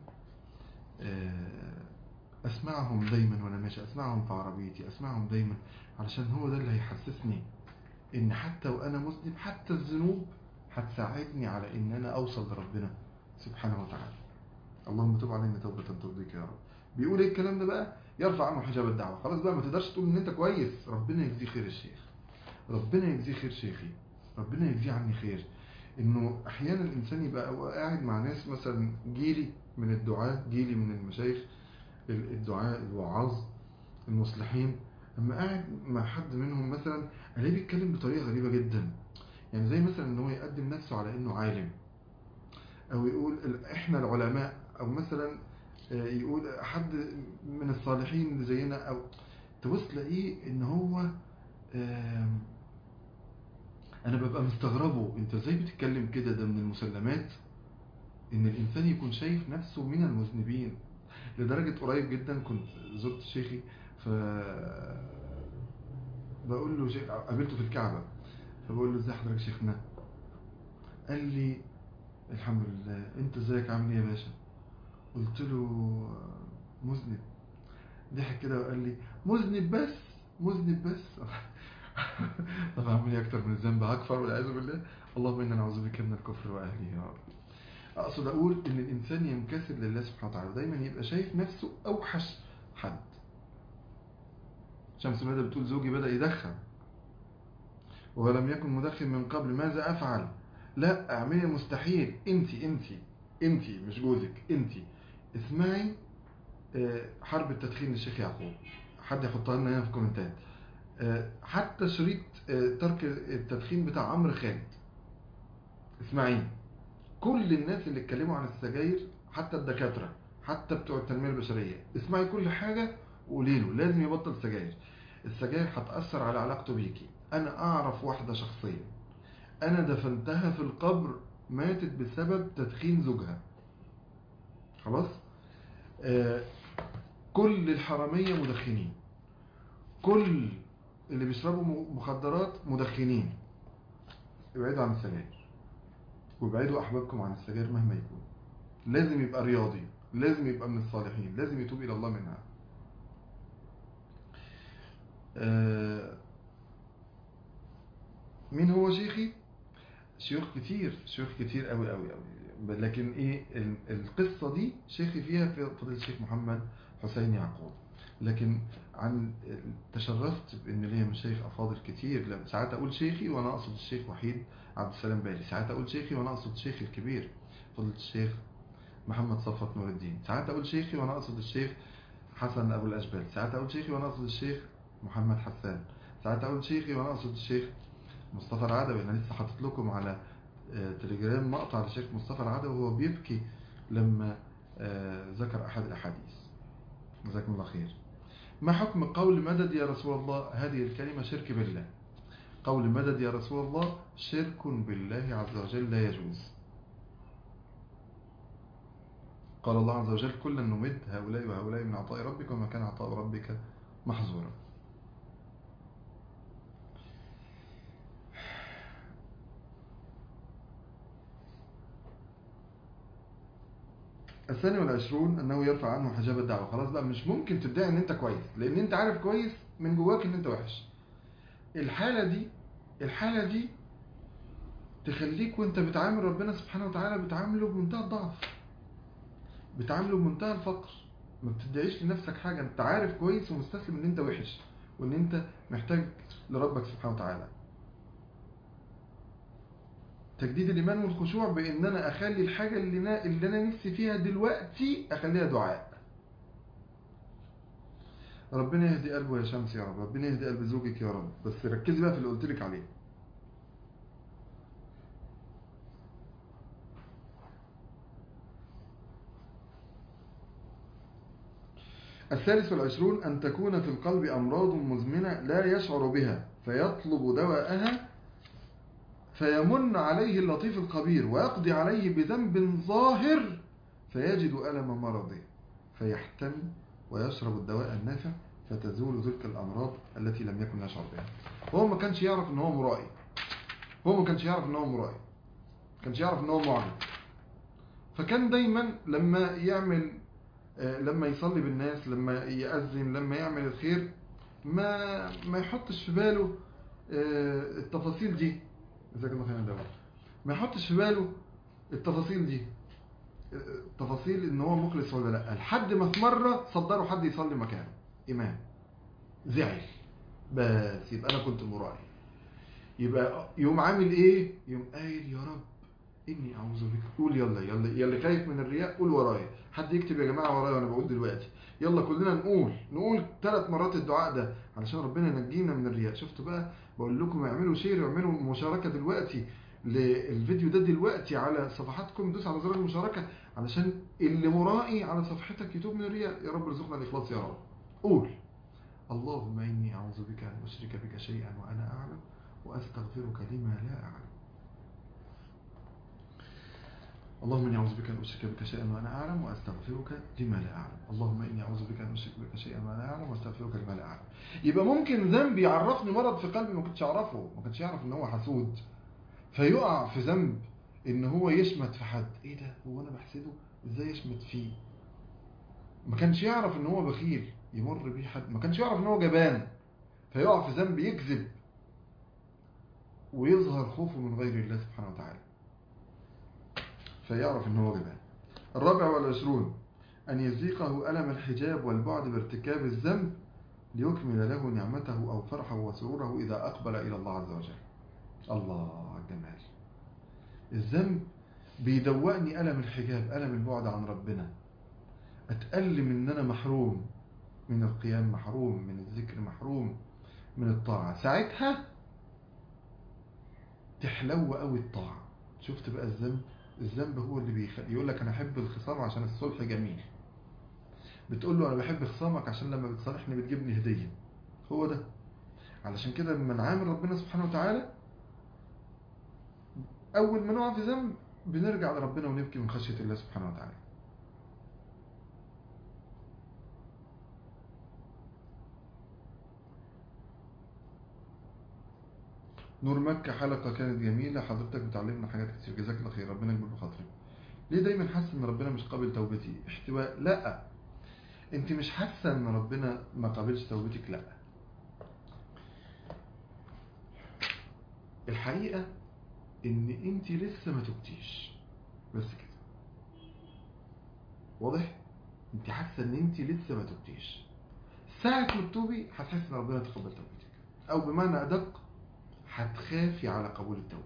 أسمعهم دايما وأنا ماشي أسمعهم في عربيتي أسمعهم دايما علشان هو ده اللي هيحسسني إن حتى وأنا مسلم حتى الذنوب هتساعدني على إن أنا أوصل لربنا سبحانه وتعالى اللهم تب علينا توبة ترضيك يا رب بيقول ايه الكلام ده بقى يرفع عنه حجاب الدعوة خلاص بقى ما تقدرش تقول ان انت كويس ربنا يجزيه خير الشيخ ربنا يجزيه خير شيخي ربنا يجزيه عني خير انه احيانا الانسان يبقى قاعد مع ناس مثلا جيلي من الدعاة جيلي من المشايخ الدعاء الوعاظ المصلحين اما قاعد مع حد منهم مثلا الاقيه بيتكلم بطريقه غريبه جدا يعني زي مثلا ان هو يقدم نفسه على انه عالم او يقول احنا العلماء او مثلا يقول حد من الصالحين اللي زينا او تبص تلاقيه ان هو انا ببقى مستغربه انت ازاي بتتكلم كده ده من المسلمات ان الانسان يكون شايف نفسه من المذنبين لدرجة قريب جدا كنت زرت شيخي ف بقول له شيخ قابلته في الكعبة فبقول له ازاي حضرتك شيخنا قال لي الحمد لله انت ازيك عامل ايه يا باشا قلت له مذنب ضحك كده وقال لي مذنب بس مذنب بس طب اعمل ايه اكتر من الذنب هكفر والعياذ بالله اللهم انا نعوذ بك من الكفر واهله يا رب اقصد اقول ان الانسان ينكسر لله سبحانه وتعالى دايما يبقى شايف نفسه اوحش حد شمس بدأ بتقول زوجي بدأ يدخن ولم يكن مدخن من قبل ماذا افعل لا اعملي مستحيل انت انت انت مش جوزك انت اسمعي حرب التدخين للشيخ يعقوب حد يحطها لنا هنا في الكومنتات حتى شريط ترك التدخين بتاع عمرو خالد اسمعيه كل الناس اللي اتكلموا عن السجاير حتى الدكاترة حتى بتوع التنمية البشرية اسمعي كل حاجة وقولي له لازم يبطل سجاير السجاير هتأثر على علاقته بيكي انا اعرف واحدة شخصيا انا دفنتها في القبر ماتت بسبب تدخين زوجها خلاص آه كل الحرامية مدخنين كل اللي بيشربوا مخدرات مدخنين ابعدوا عن السجاير وابعدوا احبابكم عن السجاير مهما يكون لازم يبقى رياضي لازم يبقى من الصالحين لازم يتوب الى الله منها آه مين هو شيخي شيوخ كتير شيوخ كتير قوي قوي قوي لكن ايه القصة دي شيخي فيها في فضيلة الشيخ محمد حسين يعقوب لكن عن تشرفت بان ليا مشايخ افاضل كتير لا ساعات اقول شيخي وانا اقصد الشيخ وحيد عبد السلام بالي ساعات اقول شيخي وانا اقصد شيخي الكبير فضيله الشيخ محمد صفوت نور الدين ساعات اقول شيخي وانا اقصد الشيخ حسن ابو الاشبال ساعات اقول شيخي وانا اقصد الشيخ محمد حسان ساعات اقول شيخي وانا اقصد الشيخ مصطفى العدوي انا لسه حاطط لكم على تليجرام مقطع للشيخ مصطفى العدوي وهو بيبكي لما ذكر احد الاحاديث جزاكم الله خير ما حكم قول مدد يا رسول الله هذه الكلمة شرك بالله قول مدد يا رسول الله شرك بالله عز وجل لا يجوز قال الله عز وجل كلا نمد هؤلاء وهؤلاء من عطاء ربك وما كان عطاء ربك محظورا الثاني والعشرون أنه يرفع عنه حجاب الدعوة خلاص بقى مش ممكن تدعي أن أنت كويس لأن أنت عارف كويس من جواك أن أنت وحش الحالة دي الحالة دي تخليك وانت بتعامل ربنا سبحانه وتعالى بتعامله بمنتهى الضعف بتعامله بمنتهى الفقر ما بتدعيش لنفسك حاجة انت عارف كويس ومستسلم ان انت وحش وان انت محتاج لربك سبحانه وتعالى تجديد الإيمان والخشوع بأن أنا أخلي الحاجة اللي أنا, اللي أنا نفسي فيها دلوقتي أخليها دعاء ربنا يهدي قلبه يا شمس يا رب ربنا يهدي قلب زوجك يا رب بس ركزي بقى في اللي قلت لك عليه الثالث والعشرون أن تكون في القلب أمراض مزمنة لا يشعر بها فيطلب دواءها فيمن عليه اللطيف الخبير ويقضي عليه بذنب ظاهر فيجد ألم مرضه فيحتم ويشرب الدواء النافع فتزول تلك الأمراض التي لم يكن يشعر بها هو ما كانش يعرف ان هو مرائي هو ما كانش يعرف ان هو مرائي ما كانش يعرف ان هو معجب فكان دايما لما يعمل لما يصلي بالناس لما يأذن لما يعمل الخير ما ما يحطش في باله التفاصيل دي جزاك الله خيرا دواء ما يحطش في باله التفاصيل دي تفاصيل ان هو مخلص ولا لا لحد ما في مره صدروا حد يصلي مكانه امام زعل بس يبقى انا كنت مرائي يبقى يوم عامل ايه يوم قايل يا رب اني اعوذ بك قول يلا يلا يلا خايف من الرياء قول ورايا حد يكتب يا جماعه ورايا وانا بقول دلوقتي يلا كلنا نقول نقول ثلاث مرات الدعاء ده علشان ربنا ينجينا من الرياء شفتوا بقى بقول لكم اعملوا شير واعملوا مشاركه دلوقتي للفيديو ده دلوقتي على صفحاتكم دوس على زر المشاركه علشان اللي مرائي على صفحتك يتوب من الرياء يا رب ارزقنا الاخلاص يا رب قول اللهم اني اعوذ بك ان اشرك بك شيئا وانا اعلم واستغفرك لما لا اعلم اللهم اني اعوذ بك ان اشرك بك شيئا وانا اعلم واستغفرك لما لا اعلم اللهم اني اعوذ بك ان اشرك بك شيئا وانا اعلم واستغفرك لما لا اعلم يبقى ممكن ذنب يعرفني مرض في قلبي ما كنتش اعرفه ما كنتش يعرف ان هو حسود فيقع في ذنب ان هو يشمت في حد ايه ده هو انا بحسده ازاي يشمت فيه ما كانش يعرف ان هو بخيل يمر بيه حد ما كانش يعرف ان هو جبان فيقع في ذنب يكذب ويظهر خوفه من غير الله سبحانه وتعالى فيعرف ان هو جبان الرابع والعشرون أن يزيقه ألم الحجاب والبعد بارتكاب الذنب ليكمل له نعمته أو فرحه وسروره إذا أقبل إلى الله عز وجل الله الجمال الذنب بيدوقني ألم الحجاب ألم البعد عن ربنا أتألم إن أنا محروم من القيام محروم من الذكر محروم من الطاعة ساعتها تحلو قوي الطاعة شفت بقى الذنب الذنب هو اللي بيخلي يقول لك أنا أحب الخصام عشان الصلح جميل بتقول له أنا بحب خصامك عشان لما بتصالحني بتجيبني هدية هو ده علشان كده لما نعامل ربنا سبحانه وتعالى أول ما نقع في ذنب بنرجع لربنا ونبكي من خشية الله سبحانه وتعالى نور مكة حلقة كانت جميلة حضرتك بتعلمنا حاجات كتير جزاك الله خير ربنا يكبر بخاطرك ليه دايما حاسس ان ربنا مش قابل توبتي احتواء لا انت مش حاسة ان ربنا ما قابلش توبتك لا الحقيقة ان انت لسه ما تبتيش بس كده واضح انت حاسة ان انت لسه ما تبتيش ساعة ما تتوبي هتحس ان ربنا تقبل توبتك او بمعنى ادق هتخافي على قبول التوبة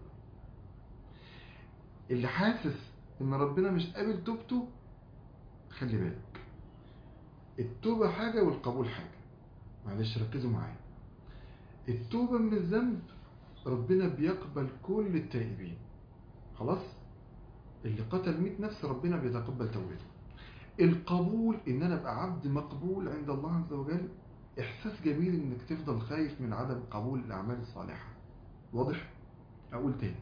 اللي حاسس ان ربنا مش قابل توبته خلي بالك التوبة حاجة والقبول حاجة معلش ركزوا معايا التوبة من الذنب ربنا بيقبل كل التائبين خلاص اللي قتل 100 نفس ربنا بيتقبل توبته القبول ان انا ابقى عبد مقبول عند الله عز وجل احساس جميل انك تفضل خايف من عدم قبول الاعمال الصالحة واضح اقول تاني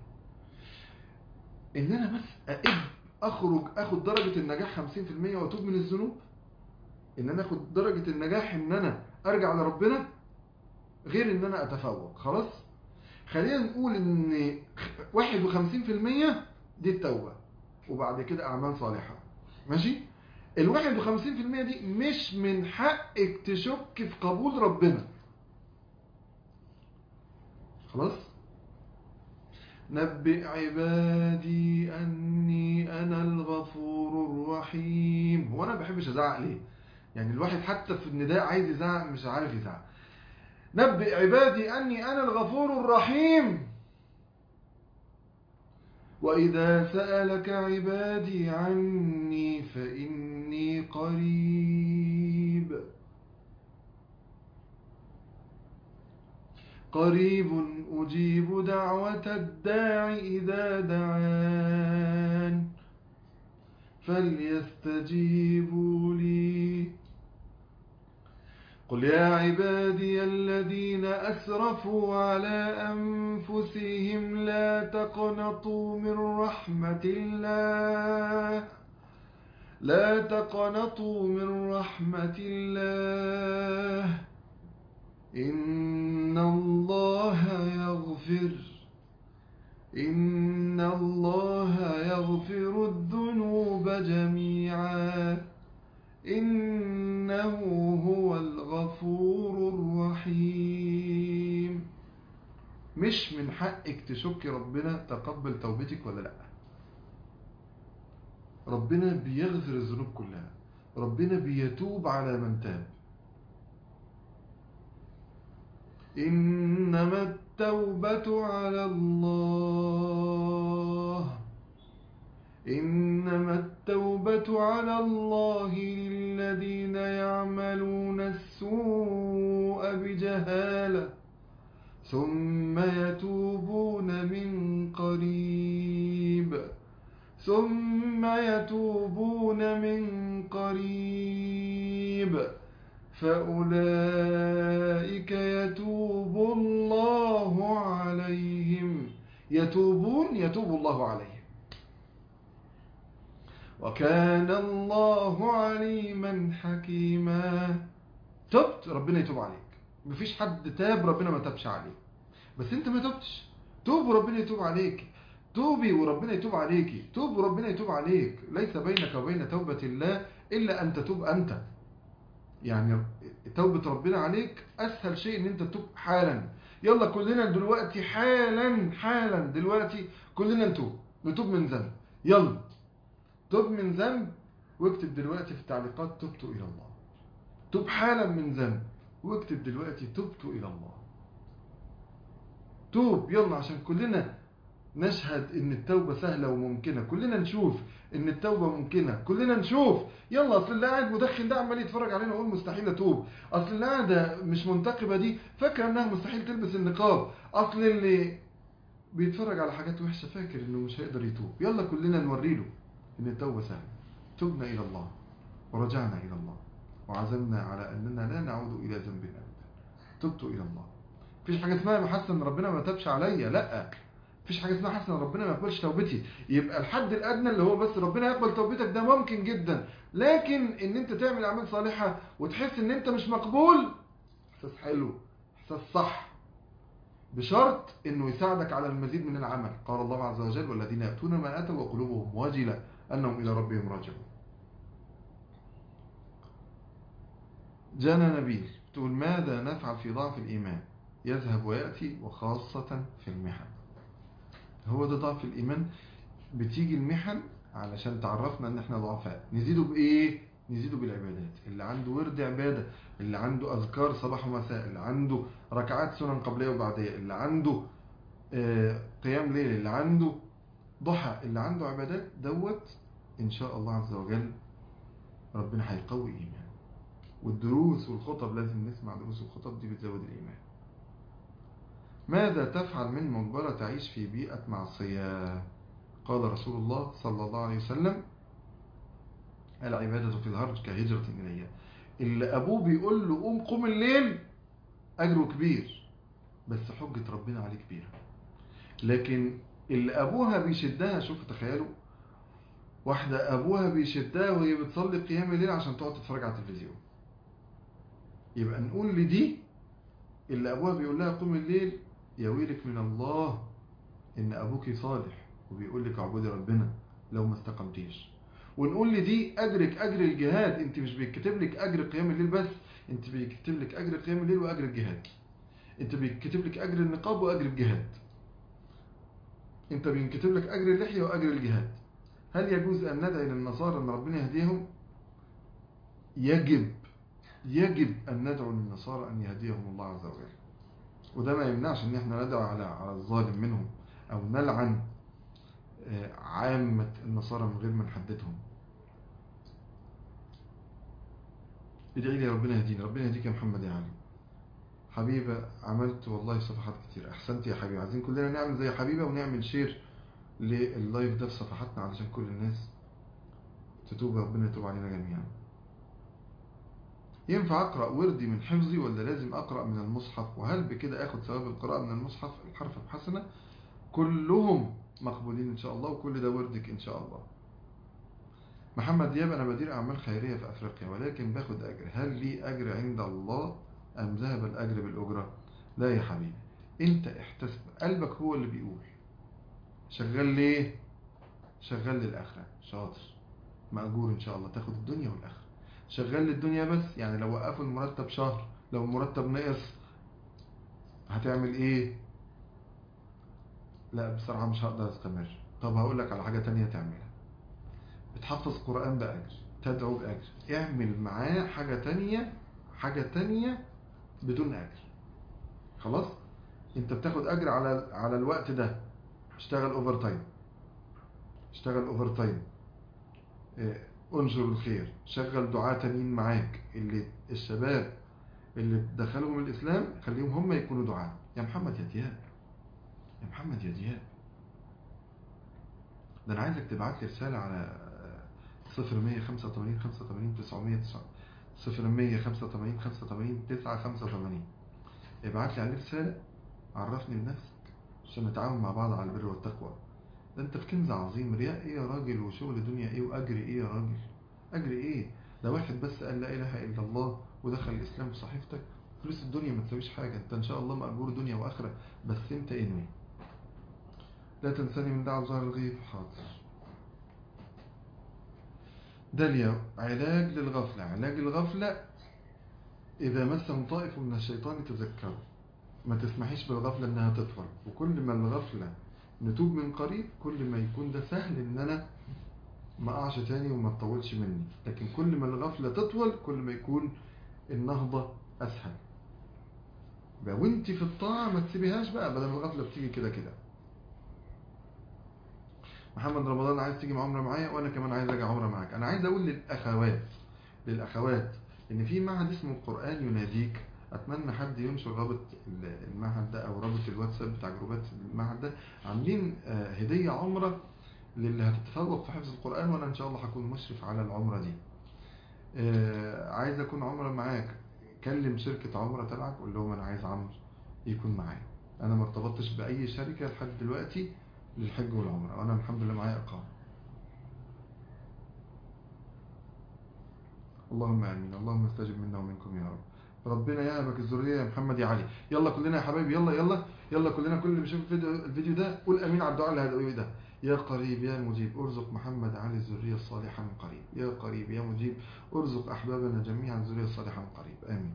ان انا بس اقب اخرج اخد درجة النجاح 50% واتوب من الذنوب ان انا اخد درجة النجاح ان انا ارجع لربنا غير ان انا اتفوق خلاص خلينا نقول ان 51% دي التوبة وبعد كده اعمال صالحة ماشي ال 51% دي مش من حقك تشك في قبول ربنا خلاص نبئ عبادي أني أنا الغفور الرحيم هو أنا ما بحبش أزعق ليه يعني الواحد حتى في النداء عايز يزعق مش عارف يزعق نبئ عبادي أني أنا الغفور الرحيم وإذا سألك عبادي عني فإني قريب قريب أجيب دعوة الداع إذا دعان فليستجيبوا لي قل يا عبادي الذين أسرفوا على أنفسهم لا تقنطوا من رحمة الله لا تقنطوا من رحمة الله إن الله يغفر إن الله يغفر الذنوب جميعا إنه هو الغفور الرحيم مش من حقك تشكي ربنا تقبل توبتك ولا لا ربنا بيغفر الذنوب كلها ربنا بيتوب على من تاب إنما التوبة على الله إنما التوبة على الله للذين يعملون السوء بجهالة ثم يتوبون من قريب ثم يتوبون من قريب فأولئك يتوب الله عليهم يتوبون يتوب الله عليهم وكان الله عليما حكيما تبت ربنا يتوب عليك مفيش حد تاب ربنا ما تابش عليه بس انت ما تبتش توب وربنا يتوب عليك توبي وربنا يتوب عليكي توب وربنا يتوب عليك ليس بينك وبين توبة الله إلا أن تتوب أنت يعني توبة ربنا عليك أسهل شيء أن أنت تتوب حالا يلا كلنا دلوقتي حالا حالا دلوقتي كلنا نتوب نتوب من ذنب يلا توب من ذنب واكتب دلوقتي في التعليقات تبت إلى الله توب حالا من ذنب واكتب دلوقتي تبت إلى الله توب يلا عشان كلنا نشهد ان التوبة سهلة وممكنة كلنا نشوف ان التوبة ممكنة كلنا نشوف يلا اصل اللي قاعد مدخن ده عمال يتفرج علينا ويقول مستحيل اتوب اصل اللي قاعدة مش منتقبة دي فاكرة انها مستحيل تلبس النقاب اصل اللي بيتفرج على حاجات وحشة فاكر انه مش هيقدر يتوب يلا كلنا نوري له ان التوبة سهلة تبنا الى الله ورجعنا الى الله وعزمنا على اننا لا نعود الى ذنب ابدا تبت الى الله مفيش حاجة اسمها محسن ان ربنا ما تابش عليا لا مفيش حاجة اسمها حسن ربنا ما يقبلش توبتي يبقى الحد الأدنى اللي هو بس ربنا يقبل توبتك ده ممكن جدا لكن ان انت تعمل أعمال صالحة وتحس ان انت مش مقبول احساس حلو احساس صح بشرط انه يساعدك على المزيد من العمل قال الله عز وجل والذين يأتون ما آتوا وقلوبهم واجلة أنهم إلى ربهم راجعون جانا نبيل تقول ماذا نفعل في ضعف الإيمان يذهب ويأتي وخاصة في المحن هو ده ضعف الإيمان بتيجي المحن علشان تعرفنا ان احنا ضعفاء نزيده بايه نزيده بالعبادات اللي عنده ورد عبادة اللي عنده أذكار صباح ومساء اللي عنده ركعات سنن قبلية وبعدية اللي عنده آه، قيام ليل اللي عنده ضحى اللي عنده عبادات دوت إن شاء الله عز وجل ربنا هيقوي إيمان والدروس والخطب لازم نسمع دروس الخطب دي بتزود الإيمان ماذا تفعل من مجبرة تعيش في بيئة معصية قال رسول الله صلى الله عليه وسلم العبادة في الهرج كهجرة إلي اللي أبوه بيقول له قوم قوم الليل أجره كبير بس حجة ربنا عليه كبيرة لكن اللي أبوها بيشدها شوف تخيلوا واحدة أبوها بيشدها وهي بتصلي قيام الليل عشان تقعد تتفرج على التلفزيون يبقى نقول لدي اللي أبوها بيقول لها قوم الليل يا ويلك من الله إن أبوك صالح وبيقول لك اعبدي ربنا لو ما استقمتيش ونقول لدي أجرك أجر الجهاد أنت مش بيتكتب لك أجر قيام الليل بس أنت بيكتب لك أجر قيام الليل وأجر الجهاد أنت بيكتب لك أجر النقاب وأجر الجهاد أنت بينكتب لك أجر اللحية وأجر الجهاد هل يجوز أن ندعي للنصارى أن ربنا يهديهم؟ يجب يجب أن ندعو للنصارى أن يهديهم الله عز وجل وده ما يمنعش أن احنا ندعو على على الظالم منهم أو نلعن آه، عامة النصارى من غير ما نحددهم ادعي لي ربنا يهديني ربنا يهديك يا محمد يا علي حبيبة عملت والله صفحات كتير أحسنت يا حبيبة عايزين كلنا نعمل زي حبيبة ونعمل شير لللايف ده في صفحاتنا علشان كل الناس تتوب ربنا يتوب علينا جميعا ينفع أقرأ وردي من حفظي ولا لازم أقرأ من المصحف وهل بكده أخد ثواب القراءة من المصحف الحرف بحسنة كلهم مقبولين إن شاء الله وكل ده وردك إن شاء الله محمد دياب أنا بدير أعمال خيرية في أفريقيا ولكن باخد أجر هل لي أجر عند الله أم ذهب الأجر بالأجرة لا يا حبيبي أنت احتسب قلبك هو اللي بيقول شغال ليه شغال للآخرة شاطر مأجور إن شاء الله تاخد الدنيا والآخرة شغال للدنيا بس يعني لو وقفوا المرتب شهر لو المرتب نقص هتعمل ايه لا بصراحة مش هقدر استمر طب هقول لك على حاجة تانية تعملها بتحفظ قرآن بأجر تدعو بأجر اعمل معاه حاجة تانية حاجة تانية بدون أجر خلاص انت بتاخد أجر على على الوقت ده اشتغل اوفر تايم اشتغل اوفر تايم اه، انشر الخير شغل دعاة تانيين معاك اللي الشباب اللي دخلهم الإسلام خليهم هم يكونوا دعاة يا محمد يا دياب يا محمد يا دياب ده أنا عايزك تبعت لي رسالة على 0185 85 900 0185 85 985 ابعت لي عليه رسالة عرفني بنفسك عشان نتعاون مع بعض على البر والتقوى ده انت في كنز عظيم رياء ايه يا راجل وشغل دنيا ايه واجر ايه يا راجل اجر ايه ده واحد بس قال لا اله الا الله ودخل الاسلام في صحيفتك فلوس الدنيا ما تساويش حاجه انت ان شاء الله مأجور دنيا واخره بس انت انوي لا تنساني من دعوة ظهر الغيب حاضر داليا علاج للغفلة علاج الغفلة إذا مسهم طائف من الشيطان تذكروا ما تسمحيش بالغفلة إنها تطول وكل ما الغفلة نتوب من قريب كل ما يكون ده سهل إن أنا ما أقعش تاني وما تطولش مني لكن كل ما الغفلة تطول كل ما يكون النهضة أسهل بقى وانت في الطاعة ما تسيبيهاش بقى بدل الغفلة بتيجي كده كده محمد رمضان عايز تيجي عمرة معايا وانا كمان عايز اجي عمرة معاك انا عايز اقول للاخوات للاخوات ان في معهد اسمه القرآن يناديك اتمنى حد ينشر رابط المعهد ده او رابط الواتساب بتاع جروبات المعهد ده عاملين آه، هدية عمرة للي هتتفوق في حفظ القرآن وانا ان شاء الله هكون مشرف على العمرة دي آه، عايز اكون عمرة معاك كلم شركة عمرة تبعك قول لهم انا عايز عمرو يكون معايا انا ما ارتبطتش باي شركة لحد دلوقتي للحج والعمرة وانا الحمد لله معايا اقامة اللهم امين اللهم استجب منا ومنكم يا رب ربنا يهبك الذريه يا محمد يا علي يلا كلنا يا حبايبي يلا يلا يلا كلنا كل اللي بيشوف الفيديو الفيديو ده قول امين على الدعاء اللي هدعوه ده يا قريب يا مجيب ارزق محمد علي الذريه الصالحه من قريب يا قريب يا مجيب ارزق احبابنا جميعا الذريه الصالحه من قريب امين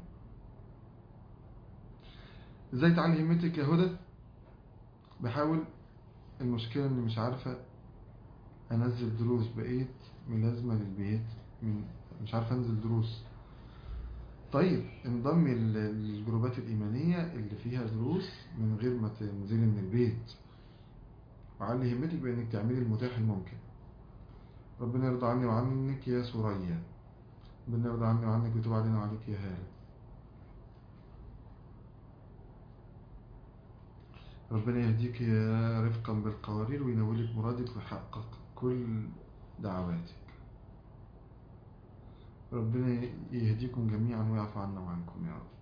ازاي تعلي همتك يا هدى بحاول المشكله اني مش عارفه انزل دروس بقيت ملازمه للبيت من مش عارف انزل دروس طيب انضمي للجروبات الإيمانية اللي فيها دروس من غير ما تنزلي من البيت وعلي همتك بأنك تعملي المتاح الممكن ربنا يرضى عني وعنك يا سوريا ربنا يرضى عني وعنك ويتوب علينا وعليك يا هالة ربنا يهديك يا رفقا بالقوارير وينولك مرادك ويحقق كل دعواتك ربنا يهديكم جميعا ويعفو عنا وعنكم يا رب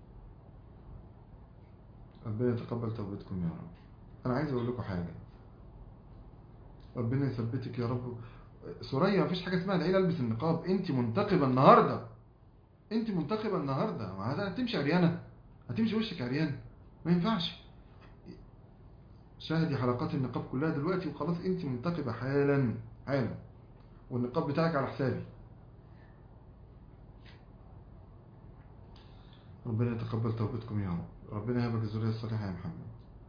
ربنا يتقبل توبتكم يا رب انا عايز اقول لكم حاجه ربنا يثبتك يا رب سوريا مفيش حاجه اسمها العيله البس النقاب انت منتقبه النهارده انت منتقبه النهارده هتمشي عريانه هتمشي وشك عريان ما ينفعش شاهدي حلقات النقاب كلها دلوقتي وخلاص انت منتقبه حالا حالا والنقاب بتاعك على حسابي ربنا يتقبل توبتكم يا رب ربنا يهبك الذرية الصالحة يا محمد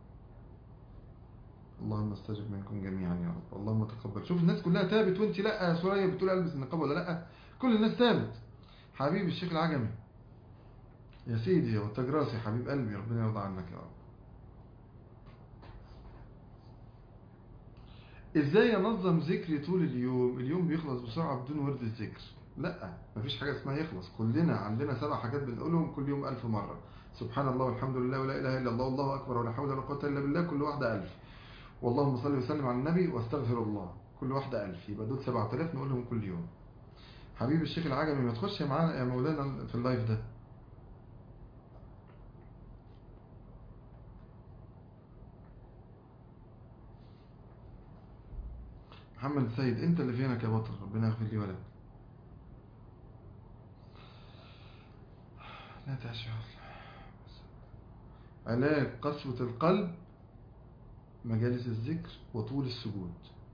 اللهم استجب منكم جميعا يا رب اللهم تقبل شوف الناس كلها تابت وانت لا يا سوريا بتقول البس النقاب ولا لا كل الناس تابت حبيبي الشيخ العجمي يا سيدي يا وتاج راسي حبيب قلبي ربنا يرضى عنك يا رب ازاي انظم ذكري طول اليوم اليوم بيخلص بسرعة بدون ورد الذكر لا مفيش حاجة اسمها يخلص كلنا عندنا سبع حاجات بنقولهم كل يوم ألف مرة سبحان الله والحمد لله ولا إله إلا الله والله أكبر ولا حول ولا قوة إلا بالله كل واحدة ألف واللهم صل وسلم على النبي واستغفر الله كل واحدة ألف يبقى دول 7000 نقولهم كل يوم حبيبي الشيخ العجمي ما تخش معانا يا مولانا في اللايف ده محمد السيد انت اللي فينك يا بطل ربنا يغفر لي ولك لا تعشى علاج قسوة القلب مجالس الذكر وطول السجود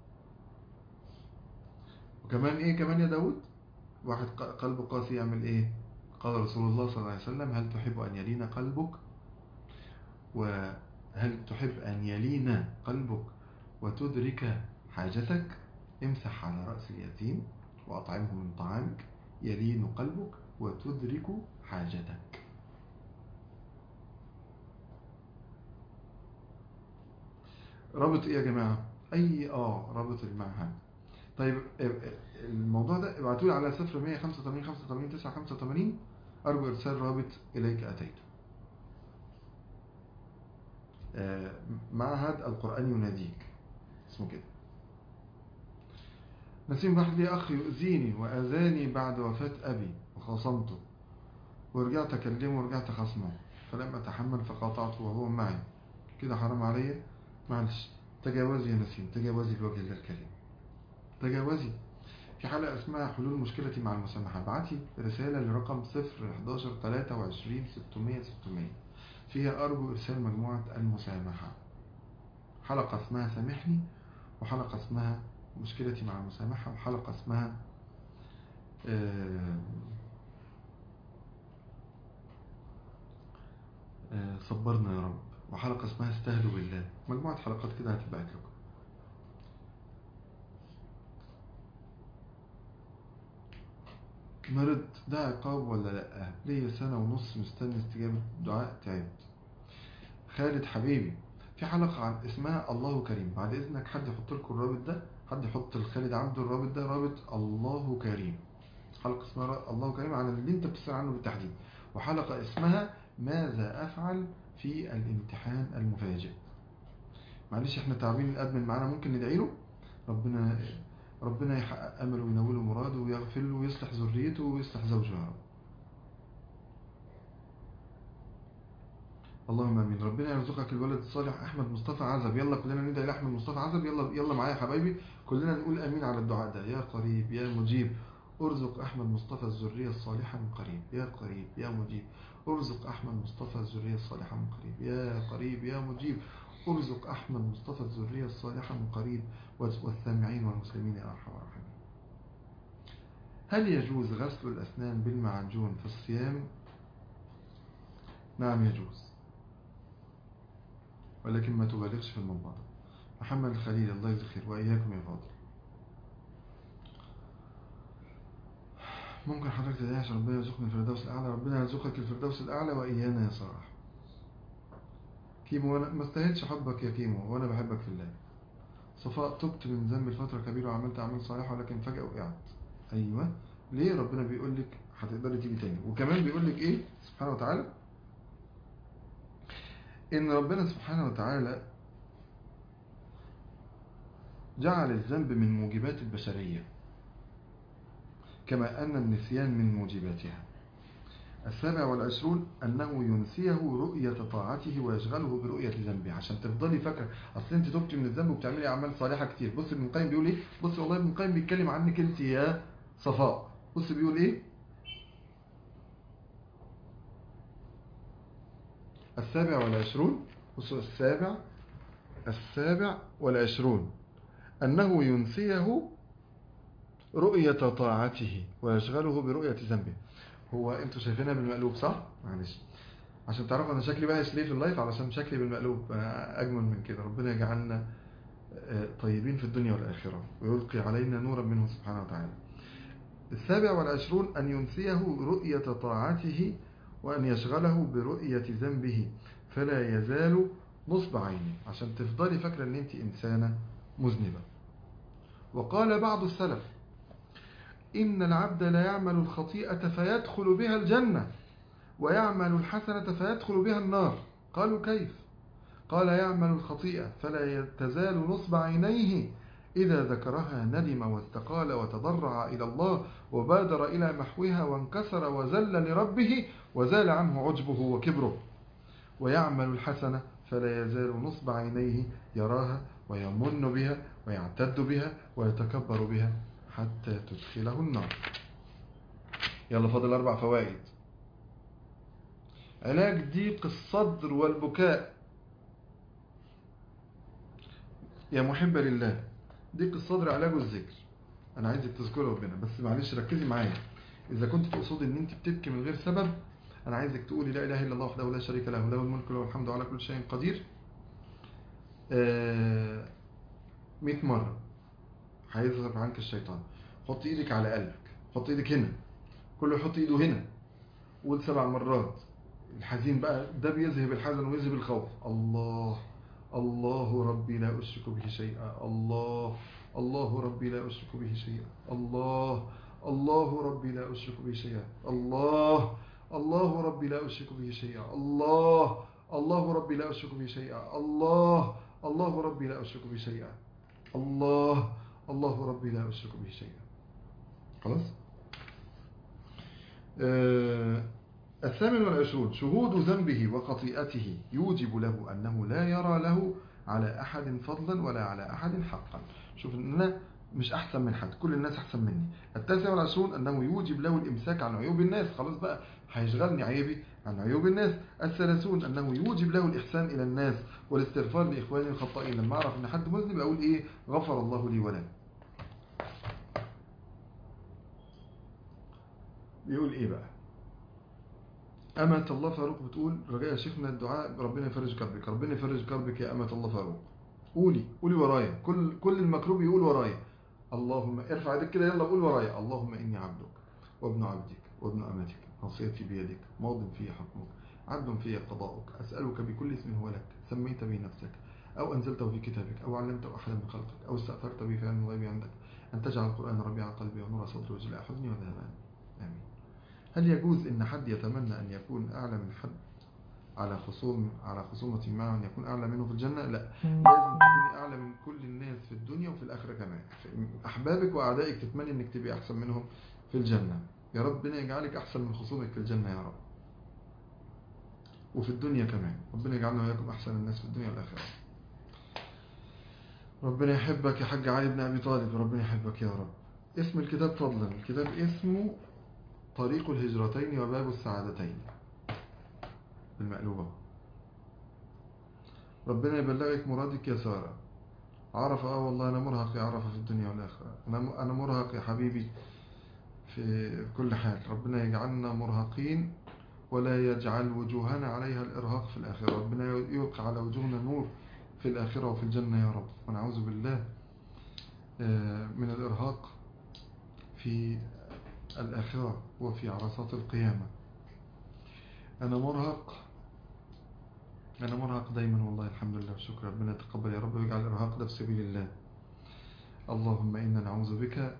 وكمان ايه كمان يا داود واحد قلبه قاسي يعمل ايه قال رسول الله صلى الله عليه وسلم هل تحب ان يلين قلبك وهل تحب ان يلين قلبك وتدرك حاجتك امسح على رأس اليتيم وأطعمه من طعامك يلين قلبك وتدرك حاجتك رابط ايه يا جماعة اي اه رابط المعهد طيب الموضوع ده ابعتوا لي على 0185 85 9 85 ارجو ارسال رابط اليك اتيت معهد القرآن يناديك اسمه كده نسيم راح لي أخ يؤذيني وأذاني بعد وفاة أبي وخاصمته ورجعت أكلمه ورجعت خصمه فلم أتحمل فقاطعته وهو معي كده حرام عليا معلش تجاوزي يا نسيم تجاوزي لوجه الله الكريم تجاوزي في حلقة اسمها حلول مشكلتي مع المسامحة ابعتي رسالة لرقم 011 23 600 600 فيها أرجو إرسال مجموعة المسامحة حلقة اسمها سامحني وحلقة اسمها مشكلتي مع المسامحة وحلقة اسمها صبرنا يا رب وحلقة اسمها استهلوا بالله مجموعة حلقات كده هتبعت لكم مرض ده عقاب ولا لا ليا سنة ونص مستني استجابة دعاء تعبت خالد حبيبي في حلقة عن اسمها الله كريم بعد اذنك حد يحط لكم الرابط ده حد يحط لخالد عبده الرابط ده رابط الله كريم حلقة اسمها الله كريم عن اللي انت بتسأل عنه بالتحديد وحلقة اسمها ماذا افعل في الامتحان المفاجئ معلش احنا تعبين الادمن معانا ممكن ندعي له ربنا ربنا يحقق امله وينوله مراده ويغفر له ويصلح ذريته ويصلح زوجه يا رب اللهم امين ربنا يرزقك الولد الصالح احمد مصطفى عزب يلا كلنا ندعي لاحمد مصطفى عزب يلا يلا معايا يا حبايبي كلنا نقول امين على الدعاء ده يا قريب يا مجيب ارزق احمد مصطفى الذريه الصالحه من قريب يا قريب يا مجيب ارزق احمد مصطفى الذريه الصالحه من قريب يا قريب يا مجيب ارزق احمد مصطفى الذريه الصالحه من قريب والسامعين والمسلمين يا ارحم الراحمين هل يجوز غسل الاسنان بالمعجون في الصيام نعم يجوز ولكن ما تبالغش في المضمضة محمد الخليل الله يجزيه خير وإياكم يا فاضل ممكن حضرتك تدعي عشان ربنا يرزقني الفردوس الأعلى ربنا يرزقك الفردوس الأعلى وإيانا يا صلاح كيمو وانا ما استاهلش حبك يا كيمو وانا بحبك في الله صفاء تبت من ذنب الفترة كبيرة وعملت أعمال صالحة ولكن فجأة وقعت أيوة ليه ربنا بيقول لك هتقدري تيجي تاني وكمان بيقول لك إيه سبحانه وتعالى إن ربنا سبحانه وتعالى جعل الذنب من موجبات البشرية كما أن النسيان من موجباتها السابع والعشرون أنه ينسيه رؤية طاعته ويشغله برؤية ذنبه عشان تفضلي فاكرة أصل أنت تبتي من الذنب وبتعملي أعمال صالحة كتير بص ابن القيم بيقول إيه بص والله ابن القيم بيتكلم عنك أنت يا صفاء بص بيقول إيه السابع والعشرون بصوا السابع السابع والعشرون أنه ينسيه رؤية طاعته ويشغله برؤية ذنبه هو انتوا شايفينها بالمقلوب صح؟ معلش عشان تعرفوا انا شكلي وحش ليه في اللايف علشان شكلي بالمقلوب أنا اجمل من كده ربنا يجعلنا طيبين في الدنيا والآخرة ويلقي علينا نورا منه سبحانه وتعالى السابع والعشرون أن ينسيه رؤية طاعته وأن يشغله برؤية ذنبه فلا يزال نصب عينه عشان تفضلي فاكرة أن أنت إنسانة مذنبة وقال بعض السلف إن العبد لا يعمل الخطيئة فيدخل بها الجنة ويعمل الحسنة فيدخل بها النار قالوا كيف قال يعمل الخطيئة فلا تزال نصب عينيه إذا ذكرها ندم واستقال وتضرع إلى الله وبادر إلى محوها وانكسر وزل لربه وزال عنه عجبه وكبره ويعمل الحسنة فلا يزال نصب عينيه يراها ويمن بها ويعتد بها ويتكبر بها حتى تدخله النار يلا فاضل أربع فوائد علاج ضيق الصدر والبكاء يا محبة لله ضيق الصدر علاجه الذكر أنا عايزك تذكر ربنا بس معلش ركزي معايا إذا كنت تقصدي إن أنت بتبكي من غير سبب أنا عايزك تقولي لا إله إلا الله وحده لا شريك له له الملك وله الحمد على كل شيء قدير آه 100 مرة هيذهب عنك الشيطان حط ايدك على قلبك حط ايدك هنا كله يحط ايده هنا قول سبع مرات الحزين بقى ده بيذهب الحزن ويذهب الخوف الله الله ربي لا أشرك به شيئا الله الله ربي لا أشرك به شيئا الله الله ربي لا أشرك به شيئا الله الله ربي لا أشرك به شيئا الله الله ربي لا أشرك به شيئا الله الله ربي لا أشرك به شيئا الله الله ربي لا أشرك به شيئا خلاص آه الثامن والعشرون شهود ذنبه وخطيئته يوجب له أنه لا يرى له على أحد فضلا ولا على أحد حقا شوف أن أنا مش أحسن من حد كل الناس أحسن مني التاسع والعشرون أنه يوجب له الإمساك عن عيوب الناس خلاص بقى هيشغلني عيبي عن عيوب الناس الثلاثون أنه يوجب له الإحسان إلى الناس والاستغفار لإخواني الخطائين لما أعرف أن حد مذنب أقول إيه غفر الله لي وله بيقول إيه بقى أمة الله فاروق بتقول رجاء شيخنا الدعاء ربنا يفرج كربك ربنا يفرج كربك يا أمة الله فاروق قولي قولي ورايا كل كل المكروب يقول ورايا اللهم ارفع يدك كده يلا قول ورايا اللهم إني عبدك وابن عبدك وابن أمتك نصيتي بيدك ماض في حكمك عدل في قضاؤك أسألك بكل اسم هو لك سميت به نفسك أو أنزلته في كتابك أو علمته أحدا من خلقك أو استأثرت به في علم الغيب عندك أن تجعل القرآن ربيع قلبي ونور صدري وجلاء حزني وذهب آمين هل يجوز ان حد يتمنى ان يكون اعلى من حد على خصوم على خصومة معه ان يكون اعلى منه في الجنة لا لازم تكوني اعلى من كل الناس في الدنيا وفي الاخرة كمان احبابك واعدائك تتمنى انك تبقي احسن منهم في الجنة يا ربنا يجعلك احسن من خصومك في الجنة يا رب وفي الدنيا كمان ربنا يجعلنا وياكم احسن الناس في الدنيا والاخرة ربنا يحبك يا حاج علي بن ابي طالب ربنا يحبك يا رب اسم الكتاب فضلا الكتاب اسمه طريق الهجرتين وباب السعادتين بالمقلوبة ربنا يبلغك مرادك يا سارة عرف اه والله انا مرهق يا عرفة في الدنيا والاخرة انا انا مرهق يا حبيبي في كل حال ربنا يجعلنا مرهقين ولا يجعل وجوهنا عليها الارهاق في الاخرة ربنا يلقى على وجوهنا نور في الاخرة وفي الجنة يا رب ونعوذ بالله من الارهاق في الآخرة وفي عرصات القيامة أنا مرهق أنا مرهق دايما والله الحمد لله والشكر ربنا يتقبل يا رب ويجعل الإرهاق ده في سبيل الله اللهم إنا نعوذ بك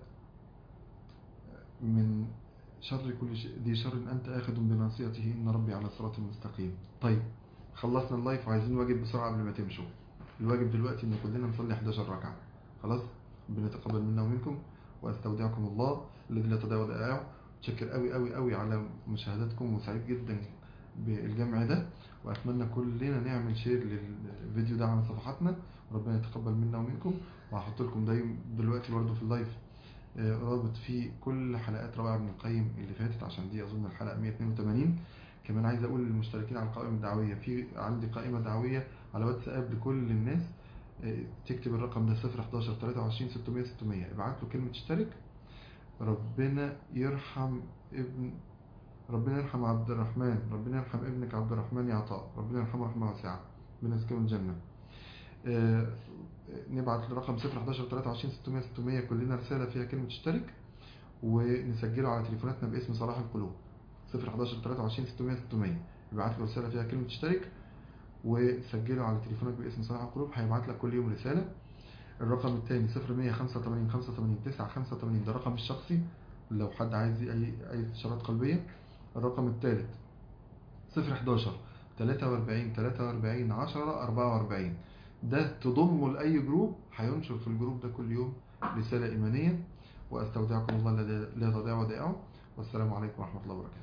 من شر كل شيء ذي شر أنت آخذ بناصيته إن ربي على صراط مستقيم طيب خلصنا اللايف وعايزين واجب بسرعة قبل ما تمشوا الواجب دلوقتي إن كلنا نصلي 11 ركعة خلاص ربنا يتقبل منا ومنكم واستودعكم الله الذي لا تضيع ودائعه متشكر قوي قوي قوي على مشاهداتكم وسعيد جدا بالجمع ده واتمنى كلنا نعمل شير للفيديو ده على صفحاتنا وربنا يتقبل منا ومنكم وهحط لكم دايما دلوقتي برضه في اللايف آه، رابط فيه كل حلقات روائع ابن القيم اللي فاتت عشان دي اظن الحلقه 182 كمان عايز اقول للمشتركين على القائمه الدعويه في عندي قائمه دعويه على واتساب لكل الناس آه، تكتب الرقم ده 011 23 600 600 ابعت له كلمه اشترك ربنا يرحم ابن ربنا يرحم عبد الرحمن ربنا يرحم ابنك عبد الرحمن يا عطاء ربنا يرحمه رحمه واسعه ربنا يسكنه الجنه آه، نبعت لرقم 011 23 600 600 كلنا رساله فيها كلمه اشترك ونسجله على تليفوناتنا باسم صلاح القلوب 011 23 600 600 يبعت له رساله فيها كلمه اشترك وسجله على تليفونك باسم صلاح القلوب هيبعت لك كل يوم رساله الرقم الثاني 0185 85 9 85 ده رقم الشخصي لو حد عايز اي اي استشارات قلبيه الرقم الثالث 011 43 43 10 44 ده تضمه لأي جروب هينشر في الجروب ده كل يوم رسالة إيمانية وأستودعكم الله الذي لا تضيع ودائعه والسلام عليكم ورحمة الله وبركاته